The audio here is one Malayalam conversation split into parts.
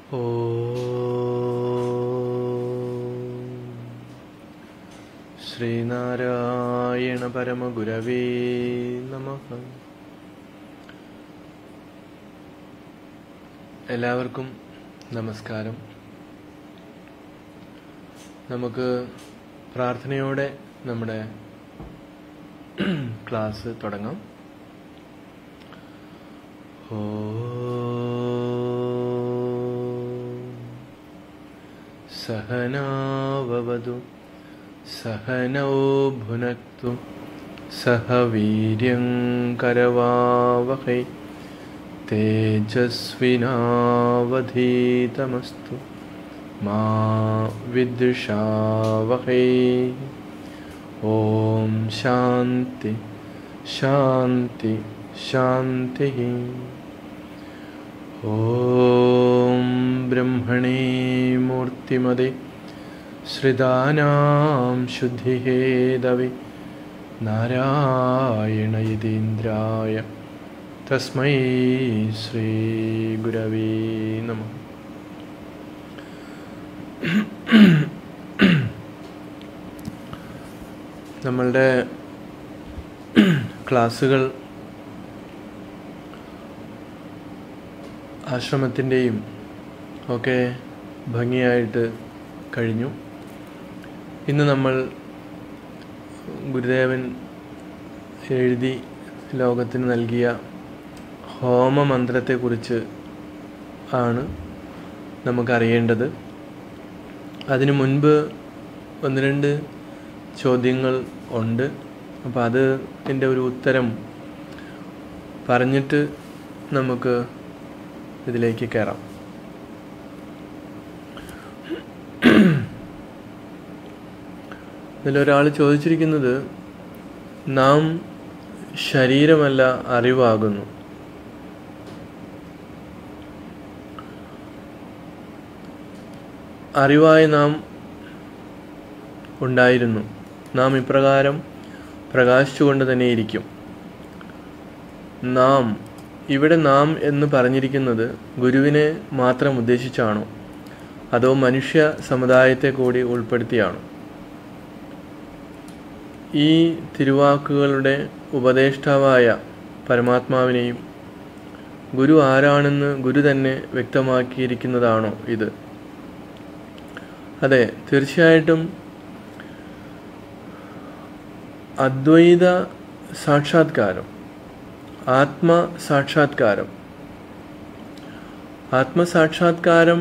ശ്രീനാരായണ പരമഗുരവേ നമ എല്ലാവർക്കും നമസ്കാരം നമുക്ക് പ്രാർത്ഥനയോടെ നമ്മുടെ ക്ലാസ് തുടങ്ങാം ഓ സഹനാവതു സഹനൗ ഭുനക്തു സഹ വീര്യം കരവാവഹൈ തേജസ്വിനാവധീതമസ്തു മാ വിദ്വിഷാവഹൈ ഓം ശാന്തി ശാന്തി ശാന്തി ഓം ബ്രഹ്മണേ മൂർത്തിമതേ ശ്രിതാനാം ശുദ്ധിഹേതവി നാരായണ യതീന്ദ്രായ തസ്മൈ ശ്രീ ഗുരവേ നമ നമ്മളുടെ ക്ലാസ്സുകൾ ആശ്രമത്തിൻ്റെയും ഒക്കെ ഭംഗിയായിട്ട് കഴിഞ്ഞു ഇന്ന് നമ്മൾ ഗുരുദേവൻ എഴുതി ലോകത്തിന് നൽകിയ ഹോമമന്ത്രത്തെക്കുറിച്ച് ആണ് നമുക്കറിയേണ്ടത് അതിനു മുൻപ് ഒന്ന് രണ്ട് ചോദ്യങ്ങൾ ഉണ്ട് അപ്പോൾ അത് എൻ്റെ ഒരു ഉത്തരം പറഞ്ഞിട്ട് നമുക്ക് ഇതിലേക്ക് കയറാം ഇതിലൊരാൾ ചോദിച്ചിരിക്കുന്നത് നാം ശരീരമല്ല അറിവാകുന്നു അറിവായി നാം ഉണ്ടായിരുന്നു നാം ഇപ്രകാരം പ്രകാശിച്ചുകൊണ്ട് തന്നെ ഇരിക്കും നാം ഇവിടെ നാം എന്ന് പറഞ്ഞിരിക്കുന്നത് ഗുരുവിനെ മാത്രം ഉദ്ദേശിച്ചാണോ അതോ മനുഷ്യ സമുദായത്തെ കൂടി ഉൾപ്പെടുത്തിയാണോ ഈ തിരുവാക്കുകളുടെ ഉപദേഷ്ടാവായ പരമാത്മാവിനെയും ഗുരു ആരാണെന്ന് ഗുരു തന്നെ വ്യക്തമാക്കിയിരിക്കുന്നതാണോ ഇത് അതെ തീർച്ചയായിട്ടും അദ്വൈത സാക്ഷാത്കാരം ആത്മസാക്ഷാത്കാരം ആത്മസാക്ഷാത്കാരം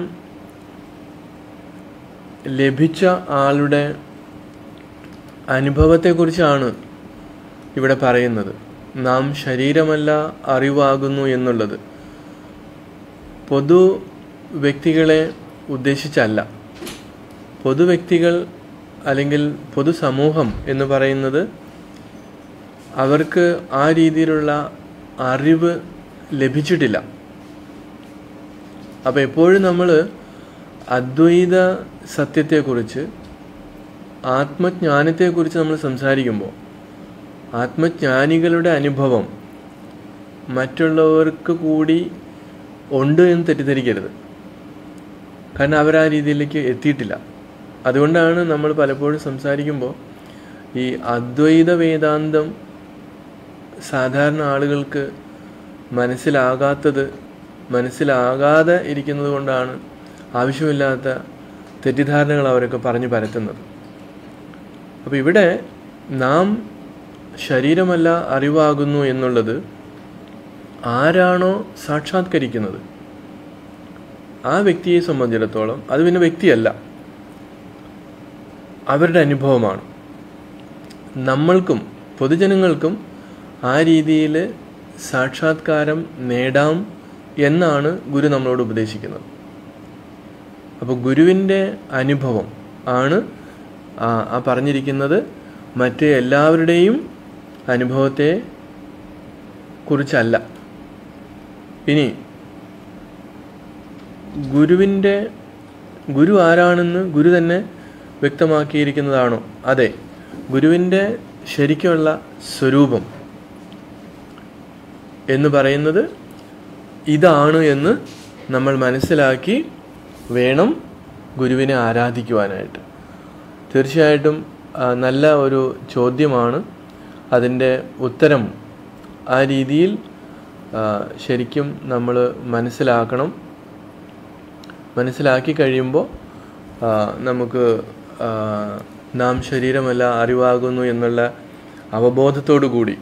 ലഭിച്ച ആളുടെ അനുഭവത്തെക്കുറിച്ചാണ് ഇവിടെ പറയുന്നത് നാം ശരീരമല്ല അറിവാകുന്നു എന്നുള്ളത് പൊതു വ്യക്തികളെ ഉദ്ദേശിച്ചല്ല പൊതു വ്യക്തികൾ അല്ലെങ്കിൽ പൊതുസമൂഹം എന്ന് പറയുന്നത് അവർക്ക് ആ രീതിയിലുള്ള അറിവ് ലഭിച്ചിട്ടില്ല അപ്പോൾ എപ്പോഴും നമ്മൾ അദ്വൈത സത്യത്തെക്കുറിച്ച് ആത്മജ്ഞാനത്തെക്കുറിച്ച് നമ്മൾ സംസാരിക്കുമ്പോൾ ആത്മജ്ഞാനികളുടെ അനുഭവം മറ്റുള്ളവർക്ക് കൂടി ഉണ്ട് എന്ന് തെറ്റിദ്ധരിക്കരുത് കാരണം അവർ ആ രീതിയിലേക്ക് എത്തിയിട്ടില്ല അതുകൊണ്ടാണ് നമ്മൾ പലപ്പോഴും സംസാരിക്കുമ്പോൾ ഈ അദ്വൈത വേദാന്തം സാധാരണ ആളുകൾക്ക് മനസ്സിലാകാത്തത് മനസ്സിലാകാതെ ഇരിക്കുന്നത് കൊണ്ടാണ് ആവശ്യമില്ലാത്ത തെറ്റിദ്ധാരണകൾ അവരൊക്കെ പറഞ്ഞു പരത്തുന്നത് അപ്പോൾ ഇവിടെ നാം ശരീരമല്ല അറിവാകുന്നു എന്നുള്ളത് ആരാണോ സാക്ഷാത്കരിക്കുന്നത് ആ വ്യക്തിയെ സംബന്ധിച്ചിടത്തോളം അത് പിന്നെ വ്യക്തിയല്ല അവരുടെ അനുഭവമാണ് നമ്മൾക്കും പൊതുജനങ്ങൾക്കും ആ രീതിയിൽ സാക്ഷാത്കാരം നേടാം എന്നാണ് ഗുരു നമ്മളോട് ഉപദേശിക്കുന്നത് അപ്പോൾ ഗുരുവിൻ്റെ അനുഭവം ആണ് ആ പറഞ്ഞിരിക്കുന്നത് മറ്റ് എല്ലാവരുടെയും അനുഭവത്തെ കുറിച്ചല്ല ഇനി ഗുരുവിൻ്റെ ഗുരു ആരാണെന്ന് ഗുരു തന്നെ വ്യക്തമാക്കിയിരിക്കുന്നതാണോ അതെ ഗുരുവിൻ്റെ ശരിക്കുള്ള സ്വരൂപം എന്ന് പറയുന്നത് ഇതാണ് എന്ന് നമ്മൾ മനസ്സിലാക്കി വേണം ഗുരുവിനെ ആരാധിക്കുവാനായിട്ട് തീർച്ചയായിട്ടും ആ, നല്ല ഒരു ചോദ്യമാണ് അതിൻ്റെ ഉത്തരം ആ രീതിയിൽ ആ, ശരിക്കും നമ്മൾ മനസ്സിലാക്കണം മനസ്സിലാക്കി കഴിയുമ്പോൾ ആ, നമുക്ക് ആ, നാം ശരീരമല്ല അറിവാകുന്നു എന്നുള്ള അവബോധത്തോടു കൂടി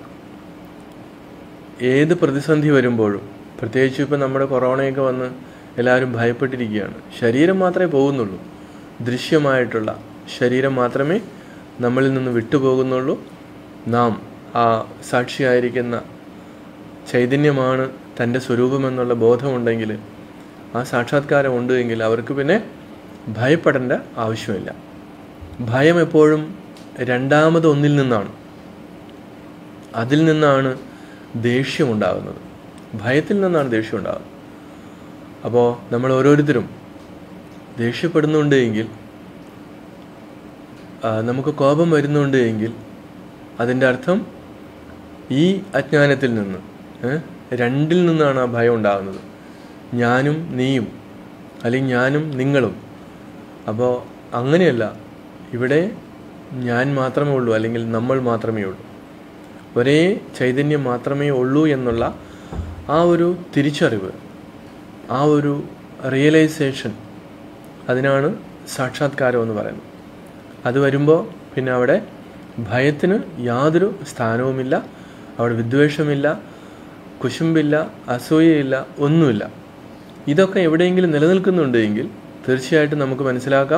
ഏത് പ്രതിസന്ധി വരുമ്പോഴും പ്രത്യേകിച്ച് ഇപ്പം നമ്മുടെ കൊറോണയൊക്കെ വന്ന് എല്ലാവരും ഭയപ്പെട്ടിരിക്കുകയാണ് ശരീരം മാത്രമേ പോകുന്നുള്ളൂ ദൃശ്യമായിട്ടുള്ള ശരീരം മാത്രമേ നമ്മളിൽ നിന്ന് വിട്ടുപോകുന്നുള്ളൂ നാം ആ സാക്ഷിയായിരിക്കുന്ന ചൈതന്യമാണ് തൻ്റെ സ്വരൂപമെന്നുള്ള ബോധമുണ്ടെങ്കിൽ ആ സാക്ഷാത്കാരം ഉണ്ട് എങ്കിൽ അവർക്ക് പിന്നെ ഭയപ്പെടേണ്ട ആവശ്യമില്ല ഭയം എപ്പോഴും രണ്ടാമത് ഒന്നിൽ നിന്നാണ് അതിൽ നിന്നാണ് ദേഷ്യമുണ്ടാകുന്നത് ഭയത്തിൽ നിന്നാണ് ദേഷ്യം ഉണ്ടാകുന്നത് അപ്പോൾ നമ്മൾ ഓരോരുത്തരും ദേഷ്യപ്പെടുന്നുണ്ട് എങ്കിൽ ആ, നമുക്ക് കോപം വരുന്നുണ്ട് എങ്കിൽ അതിൻ്റെ അർത്ഥം ഈ അജ്ഞാനത്തിൽ നിന്ന് ഏ, രണ്ടിൽ നിന്നാണ് ആ ഭയം ഉണ്ടാകുന്നത് ഞാനും നീയും അല്ലെങ്കിൽ ഞാനും നിങ്ങളും അപ്പോൾ അങ്ങനെയല്ല ഇവിടെ ഞാൻ മാത്രമേ ഉള്ളൂ അല്ലെങ്കിൽ നമ്മൾ മാത്രമേ ഉള്ളൂ ഒരേ ചൈതന്യം മാത്രമേ ഉള്ളൂ എന്നുള്ള ആ ഒരു തിരിച്ചറിവ് ആ ഒരു റിയലൈസേഷൻ അതിനാണ് സാക്ഷാത്കാരം എന്ന് പറയുന്നത് അത് വരുമ്പോൾ പിന്നെ അവിടെ ഭയത്തിന് യാതൊരു സ്ഥാനവുമില്ല അവിടെ വിദ്വേഷമില്ല കുശുമ്പില്ല അസൂയയില്ല ഒന്നുമില്ല ഇതൊക്കെ എവിടെയെങ്കിലും നിലനിൽക്കുന്നുണ്ട് എങ്കിൽ തീർച്ചയായിട്ടും നമുക്ക് മനസ്സിലാക്കാം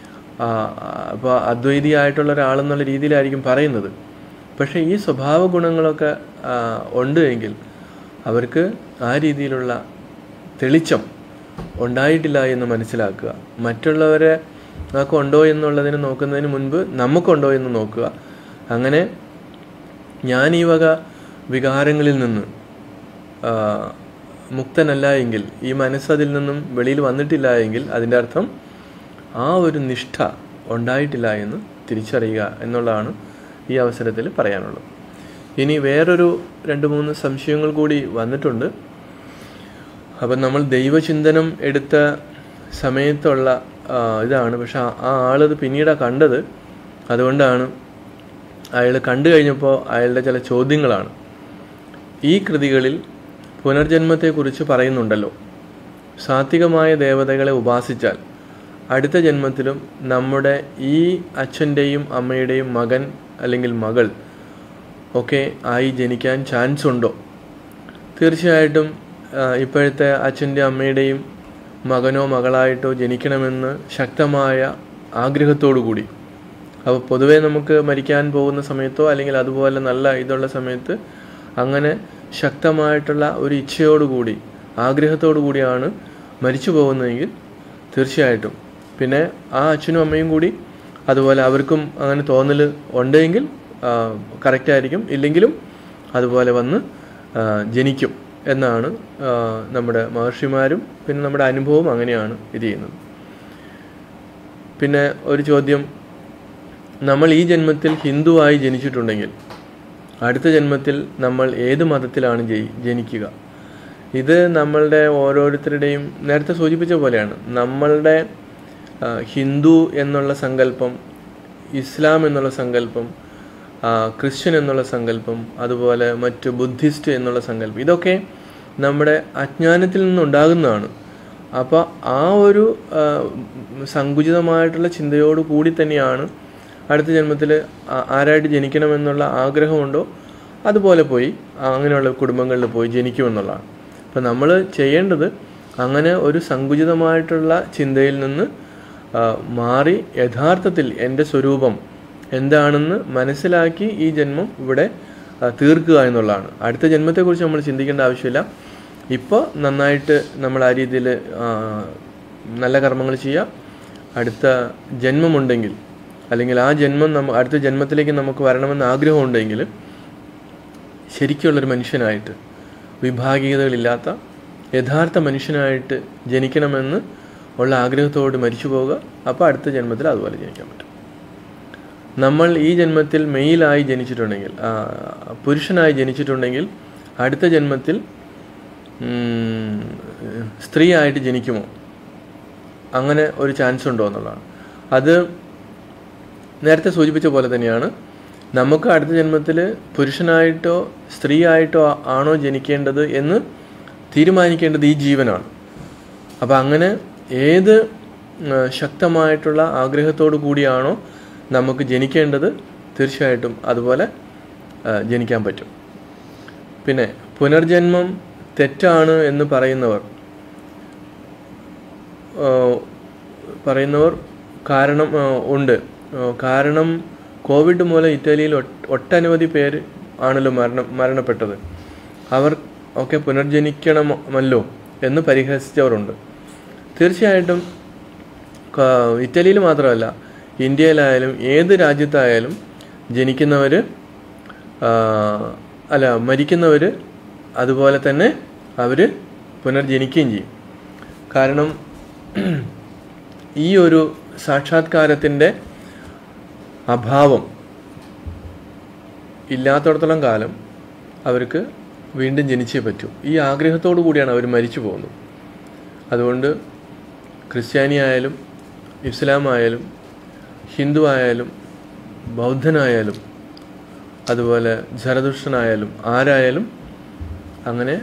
അപ്പോൾ അദ്വൈതിയായിട്ടുള്ള ഒരാളെന്നുള്ള രീതിയിലായിരിക്കും പറയുന്നത് പക്ഷേ ഈ സ്വഭാവ ഗുണങ്ങളൊക്കെ ആ, ഉണ്ട് എങ്കിൽ അവർക്ക് ആ രീതിയിലുള്ള തെളിച്ചം ഉണ്ടായിട്ടില്ല എന്ന് മനസ്സിലാക്കുക മറ്റുള്ളവരെ ഒക്കെ ഉണ്ടോ എന്നുള്ളതിന് നോക്കുന്നതിന് മുൻപ് നമുക്കുണ്ടോ എന്ന് നോക്കുക അങ്ങനെ ഞാൻ ഈ വക വികാരങ്ങളിൽ നിന്ന് ആ, മുക്തനല്ല എങ്കിൽ ഈ മനസ്സതിൽ നിന്നും വെളിയിൽ വന്നിട്ടില്ല എങ്കിൽ അതിൻ്റെ അർത്ഥം ആ ഒരു നിഷ്ഠ ഉണ്ടായിട്ടില്ല എന്ന് തിരിച്ചറിയുക എന്നുള്ളതാണ് ഈ അവസരത്തിൽ പറയാനുള്ളത് ഇനി വേറൊരു രണ്ട് മൂന്ന് സംശയങ്ങൾ കൂടി വന്നിട്ടുണ്ട് അപ്പം നമ്മൾ ദൈവചിന്തനം എടുത്ത സമയത്തുള്ള ആ, ഇതാണ് പക്ഷെ ആ- ആ ആളത് പിന്നീടാണ് കണ്ടത് അതുകൊണ്ടാണ് അയാൾ കണ്ടു കഴിഞ്ഞപ്പോൾ അയാളുടെ ചില ചോദ്യങ്ങളാണ് ഈ കൃതികളിൽ പുനർജന്മത്തെക്കുറിച്ച് പറയുന്നുണ്ടല്ലോ സാത്വികമായ ദേവതകളെ ഉപാസിച്ചാൽ അടുത്ത ജന്മത്തിലും നമ്മുടെ ഈ അച്ഛൻ്റെയും അമ്മയുടെയും മകൻ അല്ലെങ്കിൽ മകൾ ഒക്കെ ആയി ജനിക്കാൻ ചാൻസ് ഉണ്ടോ തീർച്ചയായിട്ടും ആ, ഇപ്പോഴത്തെ അച്ഛൻ്റെ അമ്മയുടെയും മകനോ മകളായിട്ടോ ജനിക്കണമെന്ന് ശക്തമായ ആഗ്രഹത്തോടു കൂടി അപ്പോൾ പൊതുവേ നമുക്ക് മരിക്കാൻ പോകുന്ന സമയത്തോ അല്ലെങ്കിൽ അതുപോലെ നല്ല ഇതുള്ള സമയത്ത് അങ്ങനെ ശക്തമായിട്ടുള്ള ഒരു ഇച്ഛയോടുകൂടി ആഗ്രഹത്തോടു കൂടിയാണ് മരിച്ചു പോകുന്നതെങ്കിൽ തീർച്ചയായിട്ടും പിന്നെ ആ അച്ഛനും അമ്മയും കൂടി അതുപോലെ അവർക്കും അങ്ങനെ തോന്നൽ ഉണ്ടെങ്കിൽ കറക്റ്റായിരിക്കും ഇല്ലെങ്കിലും അതുപോലെ വന്ന് ആ, ജനിക്കും എന്നാണ് ആ, നമ്മുടെ മഹർഷിമാരും പിന്നെ നമ്മുടെ അനുഭവം അങ്ങനെയാണ് ഇത് ചെയ്യുന്നത് പിന്നെ ഒരു ചോദ്യം നമ്മൾ ഈ ജന്മത്തിൽ ഹിന്ദുവായി ജനിച്ചിട്ടുണ്ടെങ്കിൽ അടുത്ത ജന്മത്തിൽ നമ്മൾ ഏത് മതത്തിലാണ് ജയി- ജനിക്കുക ഇത് നമ്മളുടെ ഓരോരുത്തരുടെയും നേരത്തെ സൂചിപ്പിച്ച പോലെയാണ് നമ്മളുടെ ആ, ഹിന്ദു എന്നുള്ള സങ്കല്പം ഇസ്ലാം എന്നുള്ള സങ്കല്പം ആ, ക്രിസ്ത്യൻ എന്നുള്ള സങ്കല്പം അതുപോലെ മറ്റ് ബുദ്ധിസ്റ്റ് എന്നുള്ള സങ്കല്പം ഇതൊക്കെ നമ്മുടെ അജ്ഞാനത്തിൽ നിന്നുണ്ടാകുന്നതാണ് അപ്പോൾ ആ ഒരു ആ, സങ്കുചിതമായിട്ടുള്ള ചിന്തയോട് കൂടി തന്നെയാണ് അടുത്ത ജന്മത്തിൽ ആരായിട്ട് ജനിക്കണമെന്നുള്ള ആഗ്രഹമുണ്ടോ അതുപോലെ പോയി ആ, അങ്ങനെയുള്ള കുടുംബങ്ങളിൽ പോയി ജനിക്കുമെന്നുള്ളതാണ് അപ്പം നമ്മൾ ചെയ്യേണ്ടത് അങ്ങനെ ഒരു സങ്കുചിതമായിട്ടുള്ള ചിന്തയിൽ നിന്ന് ആ, മാറി യഥാർത്ഥത്തിൽ എൻ്റെ സ്വരൂപം എന്താണെന്ന് മനസ്സിലാക്കി ഈ ജന്മം ഇവിടെ ആ, തീർക്കുക എന്നുള്ളതാണ് അടുത്ത ജന്മത്തെക്കുറിച്ച് നമ്മൾ ചിന്തിക്കേണ്ട ആവശ്യമില്ല ഇപ്പോൾ നന്നായിട്ട് നമ്മൾ ആ രീതിയിൽ നല്ല കർമ്മങ്ങൾ ചെയ്യുക അടുത്ത ജന്മമുണ്ടെങ്കിൽ അല്ലെങ്കിൽ ആ ജന്മം നമ്മ അടുത്ത ജന്മത്തിലേക്ക് നമുക്ക് വരണമെന്ന് ആഗ്രഹമുണ്ടെങ്കിൽ ശരിക്കുള്ളൊരു മനുഷ്യനായിട്ട് വിഭാഗീയതകളില്ലാത്ത യഥാർത്ഥ മനുഷ്യനായിട്ട് ജനിക്കണമെന്ന് ഉള്ള ആഗ്രഹത്തോട് മരിച്ചു പോവുക അപ്പോൾ അടുത്ത ജന്മത്തിൽ അതുപോലെ ജനിക്കാൻ പറ്റും നമ്മൾ ഈ ജന്മത്തിൽ മെയിലായി ജനിച്ചിട്ടുണ്ടെങ്കിൽ ആ, പുരുഷനായി ജനിച്ചിട്ടുണ്ടെങ്കിൽ അടുത്ത ജന്മത്തിൽ ഉം, സ്ത്രീയായിട്ട് ജനിക്കുമോ അങ്ങനെ ഒരു ചാൻസ് ഉണ്ടോ എന്നുള്ളതാണ് അത് നേരത്തെ സൂചിപ്പിച്ച പോലെ തന്നെയാണ് നമുക്ക് അടുത്ത ജന്മത്തിൽ പുരുഷനായിട്ടോ സ്ത്രീ ആയിട്ടോ ആണോ ജനിക്കേണ്ടത് എന്ന് തീരുമാനിക്കേണ്ടത് ഈ ജീവനാണ് അപ്പം അങ്ങനെ ഏത് ഉം, ശക്തമായിട്ടുള്ള ആഗ്രഹത്തോടു കൂടിയാണോ നമുക്ക് ജനിക്കേണ്ടത് തീർച്ചയായിട്ടും അതുപോലെ ആ, ജനിക്കാൻ പറ്റും പിന്നെ പുനർജന്മം തെറ്റാണ് എന്ന് പറയുന്നവർ ആ, പറയുന്നവർ കാരണം ആ, ഉണ്ട് ആ, കാരണം കോവിഡ് മൂലം ഇറ്റലിയിൽ ഒട്ട്- ഒട്ടനവധി പേര് ആണല്ലോ മരണം മരണപ്പെട്ടത് അവർ ഒക്കെ പുനർജനിക്കണമല്ലോ എന്ന് പരിഹസിച്ചവരുണ്ട് തീർച്ചയായിട്ടും ക- ഇറ്റലിയിൽ മാത്രമല്ല ഇന്ത്യയിലായാലും ഏത് രാജ്യത്തായാലും ജനിക്കുന്നവർ അല്ല മരിക്കുന്നവർ അതുപോലെ തന്നെ അവർ പുനർജനിക്കുകയും ചെയ്യും കാരണം ഈ ഒരു സാക്ഷാത്കാരത്തിൻ്റെ അഭാവം ഇല്ലാത്തടത്തോളം കാലം അവർക്ക് വീണ്ടും ജനിച്ചേ പറ്റൂ ഈ ആഗ്രഹത്തോടു കൂടിയാണ് അവർ മരിച്ചു പോകുന്നത് അതുകൊണ്ട് ക്രിസ്ത്യാനി ആയാലും ഇസ്ലാം ആയാലും ഹിന്ദു ആയാലും ബൗദ്ധനായാലും അതുപോലെ ജരദുഷ്ടനായാലും ആരായാലും അങ്ങനെ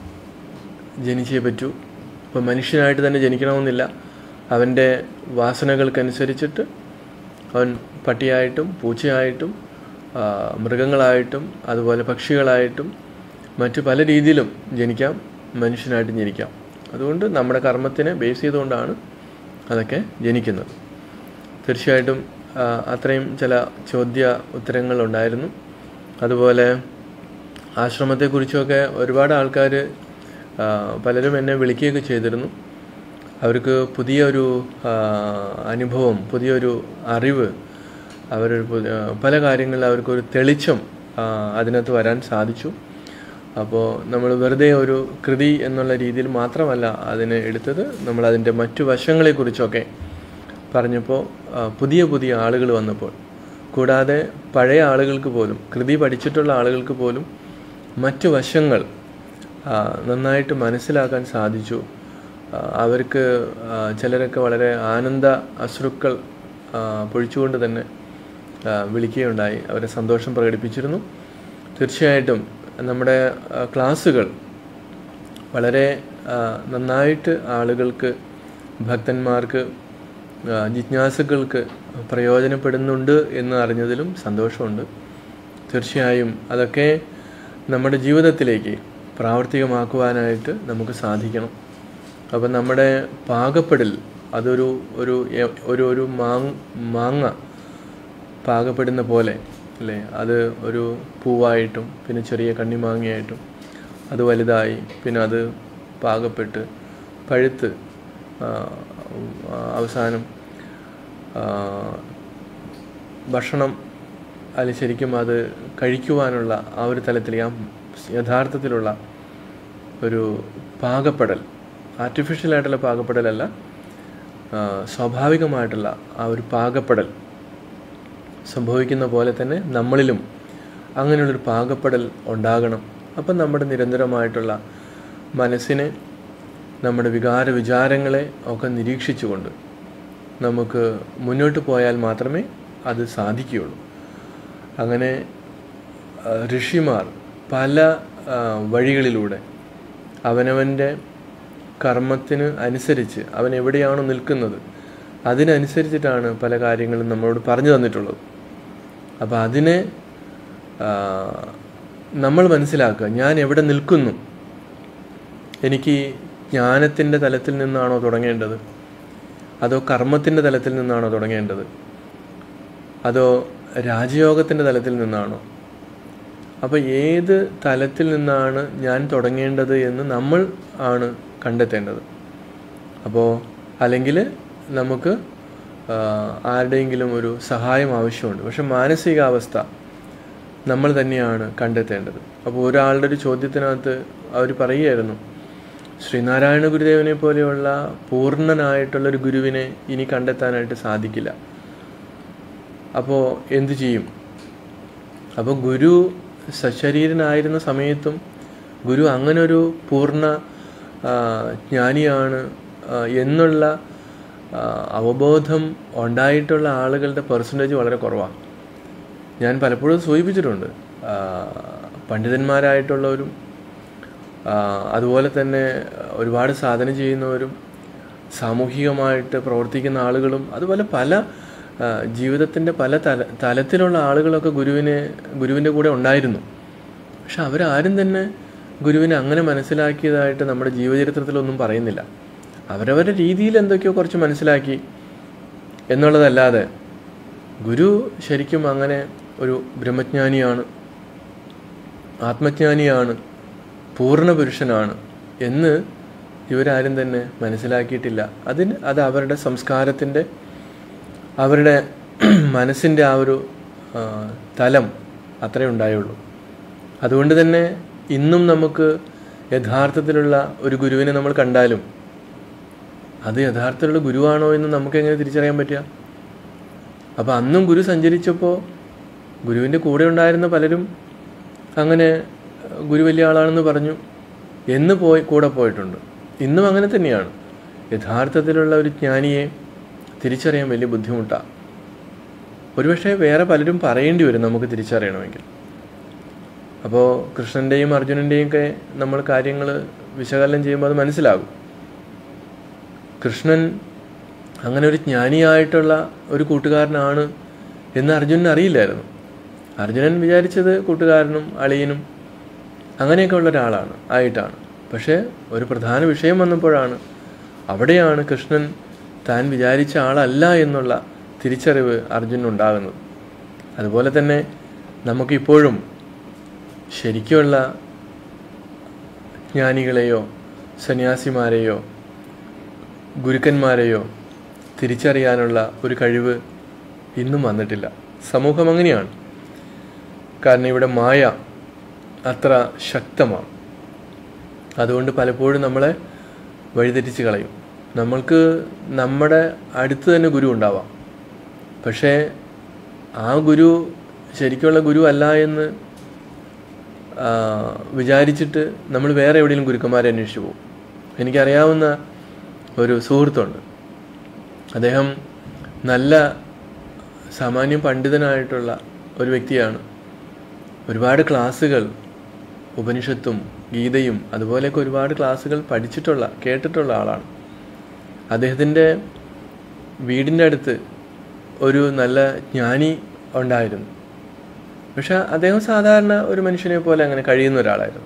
ജനിച്ചേ പറ്റൂ ഇപ്പോൾ മനുഷ്യനായിട്ട് തന്നെ ജനിക്കണമെന്നില്ല അവൻ്റെ വാസനകൾക്കനുസരിച്ചിട്ട് അവൻ പട്ടിയായിട്ടും പൂച്ചയായിട്ടും ആ, മൃഗങ്ങളായിട്ടും അതുപോലെ പക്ഷികളായിട്ടും മറ്റു പല രീതിയിലും ജനിക്കാം മനുഷ്യനായിട്ടും ജനിക്കാം അതുകൊണ്ട് നമ്മുടെ കർമ്മത്തിനെ ബേസ് ചെയ്തുകൊണ്ടാണ് അതൊക്കെ ജനിക്കുന്നത് തീർച്ചയായിട്ടും ആ, അത്രയും ചില ചോദ്യ ഉത്തരങ്ങളുണ്ടായിരുന്നു അതുപോലെ ആശ്രമത്തെക്കുറിച്ചൊക്കെ ഒരുപാട് ആൾക്കാർ പലരും എന്നെ വിളിക്കുകയൊക്കെ ചെയ്തിരുന്നു അവർക്ക് പുതിയൊരു ആ, അനുഭവം പുതിയൊരു അറിവ് അവരൊരു പുതിയ പല കാര്യങ്ങളിൽ അവർക്കൊരു തെളിച്ചം ആ, അതിനകത്ത് വരാൻ സാധിച്ചു അപ്പോൾ നമ്മൾ വെറുതെ ഒരു കൃതി എന്നുള്ള രീതിയിൽ മാത്രമല്ല അതിനെ എടുത്തത് നമ്മൾ അതിൻ്റെ മറ്റു വശങ്ങളെക്കുറിച്ചൊക്കെ പറഞ്ഞപ്പോൾ ആ, പുതിയ പുതിയ ആളുകൾ വന്നപ്പോൾ കൂടാതെ പഴയ ആളുകൾക്ക് പോലും കൃതി പഠിച്ചിട്ടുള്ള ആളുകൾക്ക് പോലും മറ്റു വശങ്ങൾ ആ, നന്നായിട്ട് മനസ്സിലാക്കാൻ സാധിച്ചു ആ, അവർക്ക് ആ, ചിലരൊക്കെ വളരെ ആനന്ദ അശ്രുക്കൾ ആ, പൊഴിച്ചുകൊണ്ട് തന്നെ ആ, വിളിക്കുകയുണ്ടായി അവരെ സന്തോഷം പ്രകടിപ്പിച്ചിരുന്നു തീർച്ചയായിട്ടും നമ്മുടെ ആ, ക്ലാസ്സുകൾ വളരെ ആ, നന്നായിട്ട് ആളുകൾക്ക് ഭക്തന്മാർക്ക് ആ, ജിജ്ഞാസുക്കൾക്ക് പ്രയോജനപ്പെടുന്നുണ്ട് എന്ന് അറിഞ്ഞതിലും സന്തോഷമുണ്ട് തീർച്ചയായും അതൊക്കെ നമ്മുടെ ജീവിതത്തിലേക്ക് പ്രാവർത്തികമാക്കുവാനായിട്ട് നമുക്ക് സാധിക്കണം അപ്പം നമ്മുടെ പാകപ്പെടൽ അതൊരു ഒരു എ- ഒരു ഒരു മാങ് മാങ്ങ പാകപ്പെടുന്ന പോലെ അല്ലേ അത് ഒരു പൂവായിട്ടും പിന്നെ ചെറിയ കണ്ണിമാങ്ങയായിട്ടും അത് വലുതായി പിന്നെ അത് പാകപ്പെട്ട് പഴുത്ത് ആ, ആ, അവസാനം ആ, ഭക്ഷണം അതിൽ ശരിക്കും അത് കഴിക്കുവാനുള്ള ആ ഒരു തലത്തിൽ ആ യഥാർത്ഥത്തിലുള്ള ഒരു പാകപ്പെടൽ ആർട്ടിഫിഷ്യലായിട്ടുള്ള പാകപ്പെടലല്ല ആ, സ്വാഭാവികമായിട്ടുള്ള ആ ഒരു പാകപ്പെടൽ സംഭവിക്കുന്ന പോലെ തന്നെ നമ്മളിലും അങ്ങനെയുള്ളൊരു പാകപ്പെടൽ ഉണ്ടാകണം അപ്പം നമ്മുടെ നിരന്തരമായിട്ടുള്ള മനസ്സിനെ നമ്മുടെ വികാര വിചാരങ്ങളെ ഒക്കെ നിരീക്ഷിച്ചുകൊണ്ട് നമുക്ക് മുന്നോട്ട് പോയാൽ മാത്രമേ അത് സാധിക്കുകയുള്ളൂ അങ്ങനെ ആ, ഋഷിമാർ പല ആ, വഴികളിലൂടെ അവനവൻ്റെ കർമ്മത്തിന് അനുസരിച്ച് അവൻ എവിടെയാണോ നിൽക്കുന്നത് അതിനനുസരിച്ചിട്ടാണ് പല കാര്യങ്ങളും നമ്മളോട് പറഞ്ഞു തന്നിട്ടുള്ളത് അപ്പോൾ അതിനെ ആ, നമ്മൾ മനസ്സിലാക്കുക ഞാൻ എവിടെ നിൽക്കുന്നു എനിക്ക് ജ്ഞാനത്തിൻ്റെ തലത്തിൽ നിന്നാണോ തുടങ്ങേണ്ടത് അതോ കർമ്മത്തിൻ്റെ തലത്തിൽ നിന്നാണോ തുടങ്ങേണ്ടത് അതോ രാജയോഗത്തിൻ്റെ തലത്തിൽ നിന്നാണോ അപ്പോൾ ഏത് തലത്തിൽ നിന്നാണ് ഞാൻ തുടങ്ങേണ്ടത് എന്ന് നമ്മൾ ആണ് കണ്ടെത്തേണ്ടത് അപ്പോൾ അല്ലെങ്കിൽ നമുക്ക് ആ, ആരുടെയെങ്കിലും ഒരു സഹായം ആവശ്യമുണ്ട് പക്ഷെ മാനസികാവസ്ഥ നമ്മൾ തന്നെയാണ് കണ്ടെത്തേണ്ടത് അപ്പോൾ ഒരാളുടെ ഒരു ചോദ്യത്തിനകത്ത് അവർ പറയുമായിരുന്നു ശ്രീനാരായണ ഗുരുദേവനെ പോലെയുള്ള പൂർണ്ണനായിട്ടുള്ള ഒരു ഗുരുവിനെ ഇനി കണ്ടെത്താനായിട്ട് സാധിക്കില്ല അപ്പോൾ എന്തു ചെയ്യും അപ്പോൾ ഗുരു സശരീരനായിരുന്ന സമയത്തും ഗുരു അങ്ങനൊരു പൂർണ്ണ ആ, ജ്ഞാനിയാണ് ആ, എന്നുള്ള ആ, അവബോധം ഉണ്ടായിട്ടുള്ള ആളുകളുടെ പെർസെൻറ്റേജ് വളരെ കുറവാണ് ഞാൻ പലപ്പോഴും സൂചിപ്പിച്ചിട്ടുണ്ട് ആ, പണ്ഡിതന്മാരായിട്ടുള്ളവരും ആ, അതുപോലെ തന്നെ ഒരുപാട് സാധന ചെയ്യുന്നവരും സാമൂഹികമായിട്ട് പ്രവർത്തിക്കുന്ന ആളുകളും അതുപോലെ പല ജീവിതത്തിൻ്റെ പല തല തലത്തിലുള്ള ആളുകളൊക്കെ ഗുരുവിനെ ഗുരുവിൻ്റെ കൂടെ ഉണ്ടായിരുന്നു പക്ഷെ അവരാരും തന്നെ ഗുരുവിനെ അങ്ങനെ മനസ്സിലാക്കിയതായിട്ട് നമ്മുടെ ജീവചരിത്രത്തിലൊന്നും പറയുന്നില്ല അവരവരുടെ രീതിയിൽ എന്തൊക്കെയോ കുറച്ച് മനസ്സിലാക്കി എന്നുള്ളതല്ലാതെ ഗുരു ശരിക്കും അങ്ങനെ ഒരു ബ്രഹ്മജ്ഞാനിയാണ് ആത്മജ്ഞാനിയാണ് പൂർണ്ണ പുരുഷനാണ് എന്ന് ഇവരാരും തന്നെ മനസ്സിലാക്കിയിട്ടില്ല അതിന് അത് അവരുടെ സംസ്കാരത്തിൻ്റെ അവരുടെ മനസ്സിൻ്റെ ആ ഒരു ആ, തലം അത്രേ ഉണ്ടായുള്ളൂ അതുകൊണ്ട് തന്നെ ഇന്നും നമുക്ക് യഥാർത്ഥത്തിലുള്ള ഒരു ഗുരുവിനെ നമ്മൾ കണ്ടാലും അത് യഥാർത്ഥത്തിലുള്ള ഗുരുവാണോ എന്ന് നമുക്ക് എങ്ങനെ തിരിച്ചറിയാൻ പറ്റുക അപ്പോൾ അന്നും ഗുരു സഞ്ചരിച്ചപ്പോൾ ഗുരുവിൻ്റെ കൂടെ ഉണ്ടായിരുന്ന പലരും അങ്ങനെ ഗുരു വലിയ ആളാണെന്ന് പറഞ്ഞു എന്ന് പോയി കൂടെ പോയിട്ടുണ്ട് ഇന്നും അങ്ങനെ തന്നെയാണ് യഥാർത്ഥത്തിലുള്ള ഒരു ജ്ഞാനിയെ തിരിച്ചറിയാൻ വലിയ ബുദ്ധിമുട്ടാണ് ഒരുപക്ഷെ വേറെ പലരും പറയേണ്ടി വരും നമുക്ക് തിരിച്ചറിയണമെങ്കിൽ അപ്പോൾ കൃഷ്ണൻ്റെയും അർജുനൻ്റെയും ഒക്കെ നമ്മൾ കാര്യങ്ങൾ വിശകലനം ചെയ്യുമ്പോൾ അത് മനസ്സിലാകും കൃഷ്ണൻ അങ്ങനെ ഒരു ജ്ഞാനിയായിട്ടുള്ള ഒരു കൂട്ടുകാരനാണ് എന്ന് അർജുനന് അറിയില്ലായിരുന്നു അർജുനൻ വിചാരിച്ചത് കൂട്ടുകാരനും അളിയനും അങ്ങനെയൊക്കെ ഉള്ള ഒരാളാണ് ആയിട്ടാണ് പക്ഷേ ഒരു പ്രധാന വിഷയം വന്നപ്പോഴാണ് അവിടെയാണ് കൃഷ്ണൻ താൻ വിചാരിച്ച ആളല്ല എന്നുള്ള തിരിച്ചറിവ് അർജുനുണ്ടാകുന്നത് അതുപോലെ തന്നെ നമുക്കിപ്പോഴും ശരിക്കുമുള്ള ജ്ഞാനികളെയോ സന്യാസിമാരെയോ ഗുരുക്കന്മാരെയോ തിരിച്ചറിയാനുള്ള ഒരു കഴിവ് ഇന്നും വന്നിട്ടില്ല സമൂഹം അങ്ങനെയാണ് കാരണം ഇവിടെ മായ അത്ര ശക്തമാണ് അതുകൊണ്ട് പലപ്പോഴും നമ്മളെ വഴിതെറ്റിച്ച് കളയും നമ്മൾക്ക് നമ്മുടെ അടുത്ത് തന്നെ ഗുരു ഉണ്ടാവാം പക്ഷേ ആ ഗുരു ശരിക്കുള്ള ഗുരു അല്ല എന്ന് ആ, വിചാരിച്ചിട്ട് നമ്മൾ വേറെ എവിടെയെങ്കിലും ഗുരുക്കന്മാരെ അന്വേഷിച്ചു പോകും എനിക്കറിയാവുന്ന ഒരു സുഹൃത്തുണ്ട് അദ്ദേഹം നല്ല സാമാന്യം പണ്ഡിതനായിട്ടുള്ള ഒരു വ്യക്തിയാണ് ഒരുപാട് ക്ലാസ്സുകൾ ഉപനിഷത്തും ഗീതയും അതുപോലെയൊക്കെ ഒരുപാട് ക്ലാസ്സുകൾ പഠിച്ചിട്ടുള്ള കേട്ടിട്ടുള്ള ആളാണ് അദ്ദേഹത്തിൻ്റെ വീടിൻ്റെ അടുത്ത് ഒരു നല്ല ജ്ഞാനി ഉണ്ടായിരുന്നു പക്ഷെ അദ്ദേഹം സാധാരണ ഒരു മനുഷ്യനെ പോലെ അങ്ങനെ കഴിയുന്ന ഒരാളായിരുന്നു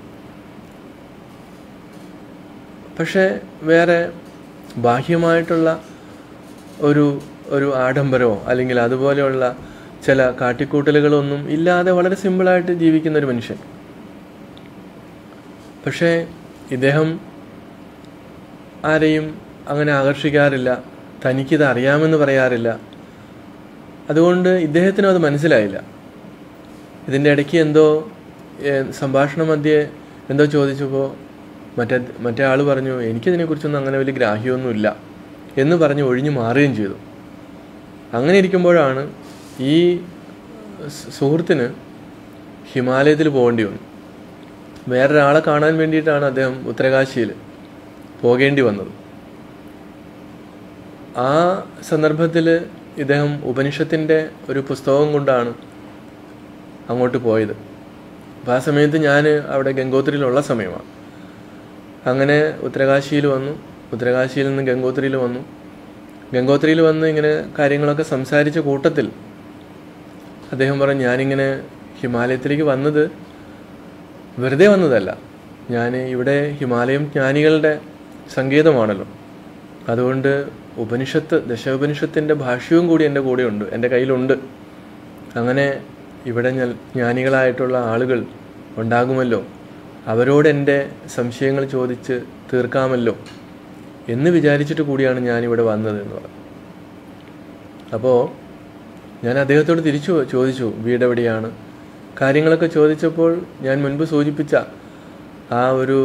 പക്ഷേ വേറെ ബാഹ്യമായിട്ടുള്ള ഒരു ഒരു ആഡംബരമോ അല്ലെങ്കിൽ അതുപോലെയുള്ള ചില കാട്ടിക്കൂട്ടലുകളൊന്നും ഇല്ലാതെ വളരെ സിമ്പിളായിട്ട് ജീവിക്കുന്ന ഒരു മനുഷ്യൻ പക്ഷേ ഇദ്ദേഹം ആരെയും അങ്ങനെ ആകർഷിക്കാറില്ല തനിക്കിത് അറിയാമെന്ന് പറയാറില്ല അതുകൊണ്ട് ഇദ്ദേഹത്തിനും അത് മനസ്സിലായില്ല ഇതിൻ്റെ ഇടയ്ക്ക് എന്തോ ഏഹ്, സംഭാഷണ മധ്യേ എന്തോ ചോദിച്ചപ്പോൾ മറ്റേ മറ്റേ ആൾ പറഞ്ഞു എനിക്കിതിനെക്കുറിച്ചൊന്നും അങ്ങനെ വലിയ ഗ്രാഹ്യമൊന്നുമില്ല എന്ന് പറഞ്ഞ് ഒഴിഞ്ഞു മാറുകയും ചെയ്തു അങ്ങനെ ഇരിക്കുമ്പോഴാണ് ഈ സ് സുഹൃത്തിന് ഹിമാലയത്തിൽ പോകേണ്ടി വന്നു വേറൊരാളെ കാണാൻ വേണ്ടിയിട്ടാണ് അദ്ദേഹം ഉത്തരകാശിയിൽ പോകേണ്ടി വന്നത് ആ സന്ദർഭത്തിൽ ഇദ്ദേഹം ഉപനിഷത്തിൻ്റെ ഒരു പുസ്തകം കൊണ്ടാണ് അങ്ങോട്ട് പോയത് അപ്പോൾ ആ സമയത്ത് ഞാൻ അവിടെ ഗംഗോത്രിയിലുള്ള സമയമാണ് അങ്ങനെ ഉത്തരകാശിയിൽ വന്നു ഉത്തരകാശിയിൽ നിന്ന് ഗംഗോത്രിയിൽ വന്നു ഗംഗോത്രിയിൽ വന്ന് ഇങ്ങനെ കാര്യങ്ങളൊക്കെ സംസാരിച്ച കൂട്ടത്തിൽ അദ്ദേഹം പറഞ്ഞു ഞാനിങ്ങനെ ഹിമാലയത്തിലേക്ക് വന്നത് വെറുതെ വന്നതല്ല ഞാൻ ഇവിടെ ഹിമാലയം ജ്ഞാനികളുടെ സങ്കേതമാണല്ലോ അതുകൊണ്ട് ഉപനിഷത്ത് ദശോപനിഷത്തിൻ്റെ ഭാഷ്യവും കൂടി എൻ്റെ കൂടെയുണ്ട് എൻ്റെ കയ്യിലുണ്ട് അങ്ങനെ ഇവിടെ ഞാൻ ജ്ഞാനികളായിട്ടുള്ള ആളുകൾ ഉണ്ടാകുമല്ലോ അവരോട് എൻ്റെ സംശയങ്ങൾ ചോദിച്ച് തീർക്കാമല്ലോ എന്ന് വിചാരിച്ചിട്ട് കൂടിയാണ് ഞാനിവിടെ വന്നത് എന്ന് പറഞ്ഞു അപ്പോൾ ഞാൻ അദ്ദേഹത്തോട് തിരിച്ചു ചോദിച്ചു വീട് എവിടെയാണ് കാര്യങ്ങളൊക്കെ ചോദിച്ചപ്പോൾ ഞാൻ മുൻപ് സൂചിപ്പിച്ച ആ ഒരു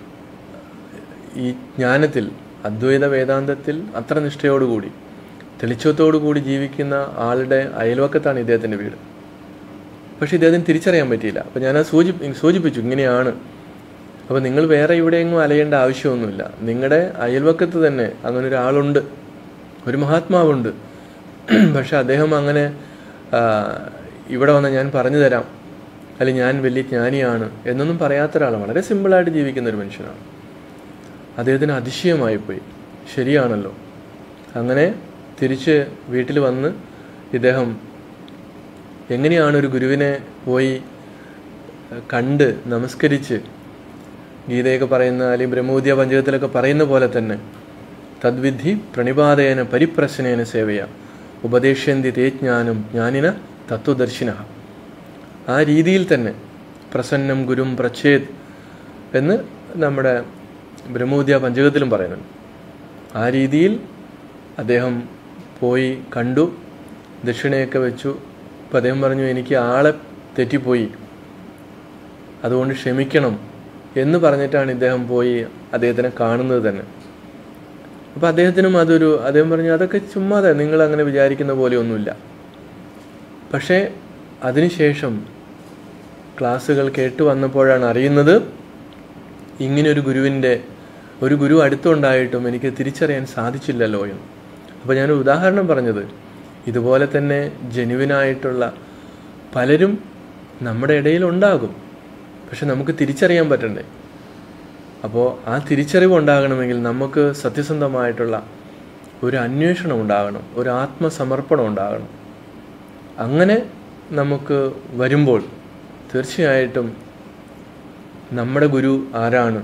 ഈ ജ്ഞാനത്തിൽ അദ്വൈത വേദാന്തത്തിൽ അത്ര നിഷ്ഠയോടുകൂടി തെളിച്ചത്തോടു കൂടി ജീവിക്കുന്ന ആളുടെ അയൽവക്കത്താണ് ഇദ്ദേഹത്തിൻ്റെ വീട് പക്ഷേ ഇദ്ദേഹത്തിന് തിരിച്ചറിയാൻ പറ്റിയില്ല അപ്പോൾ ഞാനത് സൂചി സൂചിപ്പിച്ചു ഇങ്ങനെയാണ് അപ്പോൾ നിങ്ങൾ വേറെ എവിടെയെങ്കിലും അലയേണ്ട ആവശ്യമൊന്നുമില്ല നിങ്ങളുടെ അയൽവക്കത്ത് തന്നെ അങ്ങനെ ഒരാളുണ്ട് ഒരു മഹാത്മാവുണ്ട് പക്ഷെ അദ്ദേഹം അങ്ങനെ ആ, ഇവിടെ വന്ന് ഞാൻ പറഞ്ഞു തരാം അല്ലെങ്കിൽ ഞാൻ വലിയ ജ്ഞാനിയാണ് എന്നൊന്നും പറയാത്ത ഒരാൾ വളരെ സിമ്പിളായിട്ട് ജീവിക്കുന്ന ഒരു മനുഷ്യനാണ് അദ്ദേഹത്തിന് അതിശയമായിപ്പോയി ശരിയാണല്ലോ അങ്ങനെ തിരിച്ച് വീട്ടിൽ വന്ന് ഇദ്ദേഹം എങ്ങനെയാണ് ഒരു ഗുരുവിനെ പോയി കണ്ട് നമസ്കരിച്ച് ഗീതയൊക്കെ പറയുന്ന അല്ലെങ്കിൽ ബ്രഹ്മോദ്യ പഞ്ചകത്തിലൊക്കെ പറയുന്ന പോലെ തന്നെ തദ്വിധി പ്രണിപാതേന പരിപ്രശ്നേന സേവയ ഉപദേഷ്യന്തി തേ ജ്ഞാനം ജ്ഞാനിന തത്വദർശിന ആ രീതിയിൽ തന്നെ പ്രസന്നം ഗുരും പ്രച്ഛേദ് എന്ന് നമ്മുടെ ബ്രഹ്മോദ്യ പഞ്ചകത്തിലും പറയുന്നുണ്ട് ആ രീതിയിൽ അദ്ദേഹം പോയി കണ്ടു ദക്ഷിണയൊക്കെ വെച്ചു അപ്പം അദ്ദേഹം പറഞ്ഞു എനിക്ക് ആളെ തെറ്റിപ്പോയി അതുകൊണ്ട് ക്ഷമിക്കണം എന്ന് പറഞ്ഞിട്ടാണ് ഇദ്ദേഹം പോയി അദ്ദേഹത്തിനെ കാണുന്നത് തന്നെ അപ്പം അദ്ദേഹത്തിനും അതൊരു അദ്ദേഹം പറഞ്ഞു അതൊക്കെ ചുമ്മാതെ നിങ്ങൾ അങ്ങനെ വിചാരിക്കുന്ന പോലെയൊന്നുമില്ല പക്ഷേ അതിനുശേഷം ക്ലാസ്സുകൾ കേട്ട് വന്നപ്പോഴാണ് അറിയുന്നത് ഇങ്ങനൊരു ഗുരുവിൻ്റെ ഒരു ഗുരു അടുത്തുണ്ടായിട്ടും എനിക്ക് തിരിച്ചറിയാൻ സാധിച്ചില്ലല്ലോ എന്ന് അപ്പോൾ ഞാൻ ഉദാഹരണം പറഞ്ഞത് ഇതുപോലെ തന്നെ ജനുവിനായിട്ടുള്ള പലരും നമ്മുടെ ഇടയിൽ ഉണ്ടാകും പക്ഷെ നമുക്ക് തിരിച്ചറിയാൻ പറ്റണ്ടേ അപ്പോൾ ആ തിരിച്ചറിവ് ഉണ്ടാകണമെങ്കിൽ നമുക്ക് സത്യസന്ധമായിട്ടുള്ള ഒരു അന്വേഷണം ഉണ്ടാകണം ഒരു ആത്മസമർപ്പണം ഉണ്ടാകണം അങ്ങനെ നമുക്ക് വരുമ്പോൾ തീർച്ചയായിട്ടും നമ്മുടെ ഗുരു ആരാണ്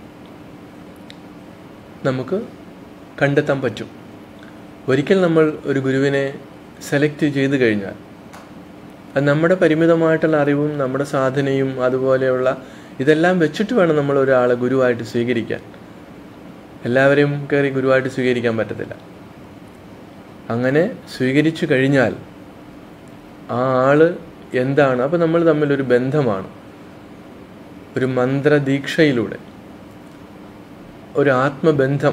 നമുക്ക് കണ്ടെത്താൻ പറ്റും ഒരിക്കൽ നമ്മൾ ഒരു ഗുരുവിനെ സെലക്ട് ചെയ്ത് കഴിഞ്ഞാൽ അത് നമ്മുടെ പരിമിതമായിട്ടുള്ള അറിവും നമ്മുടെ സാധനയും അതുപോലെയുള്ള ഇതെല്ലാം വെച്ചിട്ട് വേണം നമ്മൾ ഒരാളെ ഗുരുവായിട്ട് സ്വീകരിക്കാൻ എല്ലാവരെയും കയറി ഗുരുവായിട്ട് സ്വീകരിക്കാൻ പറ്റത്തില്ല അങ്ങനെ സ്വീകരിച്ചു കഴിഞ്ഞാൽ ആ ആള് എന്താണ് അപ്പം നമ്മൾ തമ്മിലൊരു ബന്ധമാണ് ഒരു മന്ത്രദീക്ഷയിലൂടെ ഒരു ആത്മബന്ധം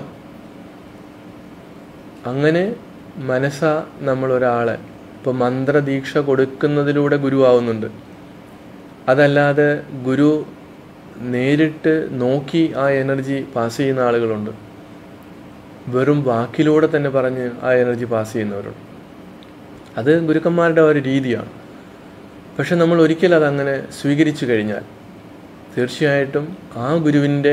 അങ്ങനെ മനസ്സ നമ്മൾ ഒരാളെ ഇപ്പോൾ മന്ത്രദീക്ഷ കൊടുക്കുന്നതിലൂടെ ഗുരുവാവുന്നുണ്ട് അതല്ലാതെ ഗുരു നേരിട്ട് നോക്കി ആ എനർജി പാസ് ചെയ്യുന്ന ആളുകളുണ്ട് വെറും വാക്കിലൂടെ തന്നെ പറഞ്ഞ് ആ എനർജി പാസ് ചെയ്യുന്നവരുണ്ട് അത് ഗുരുക്കന്മാരുടെ ഒരു രീതിയാണ് പക്ഷെ നമ്മൾ ഒരിക്കൽ അതങ്ങനെ സ്വീകരിച്ചു കഴിഞ്ഞാൽ തീർച്ചയായിട്ടും ആ ഗുരുവിൻ്റെ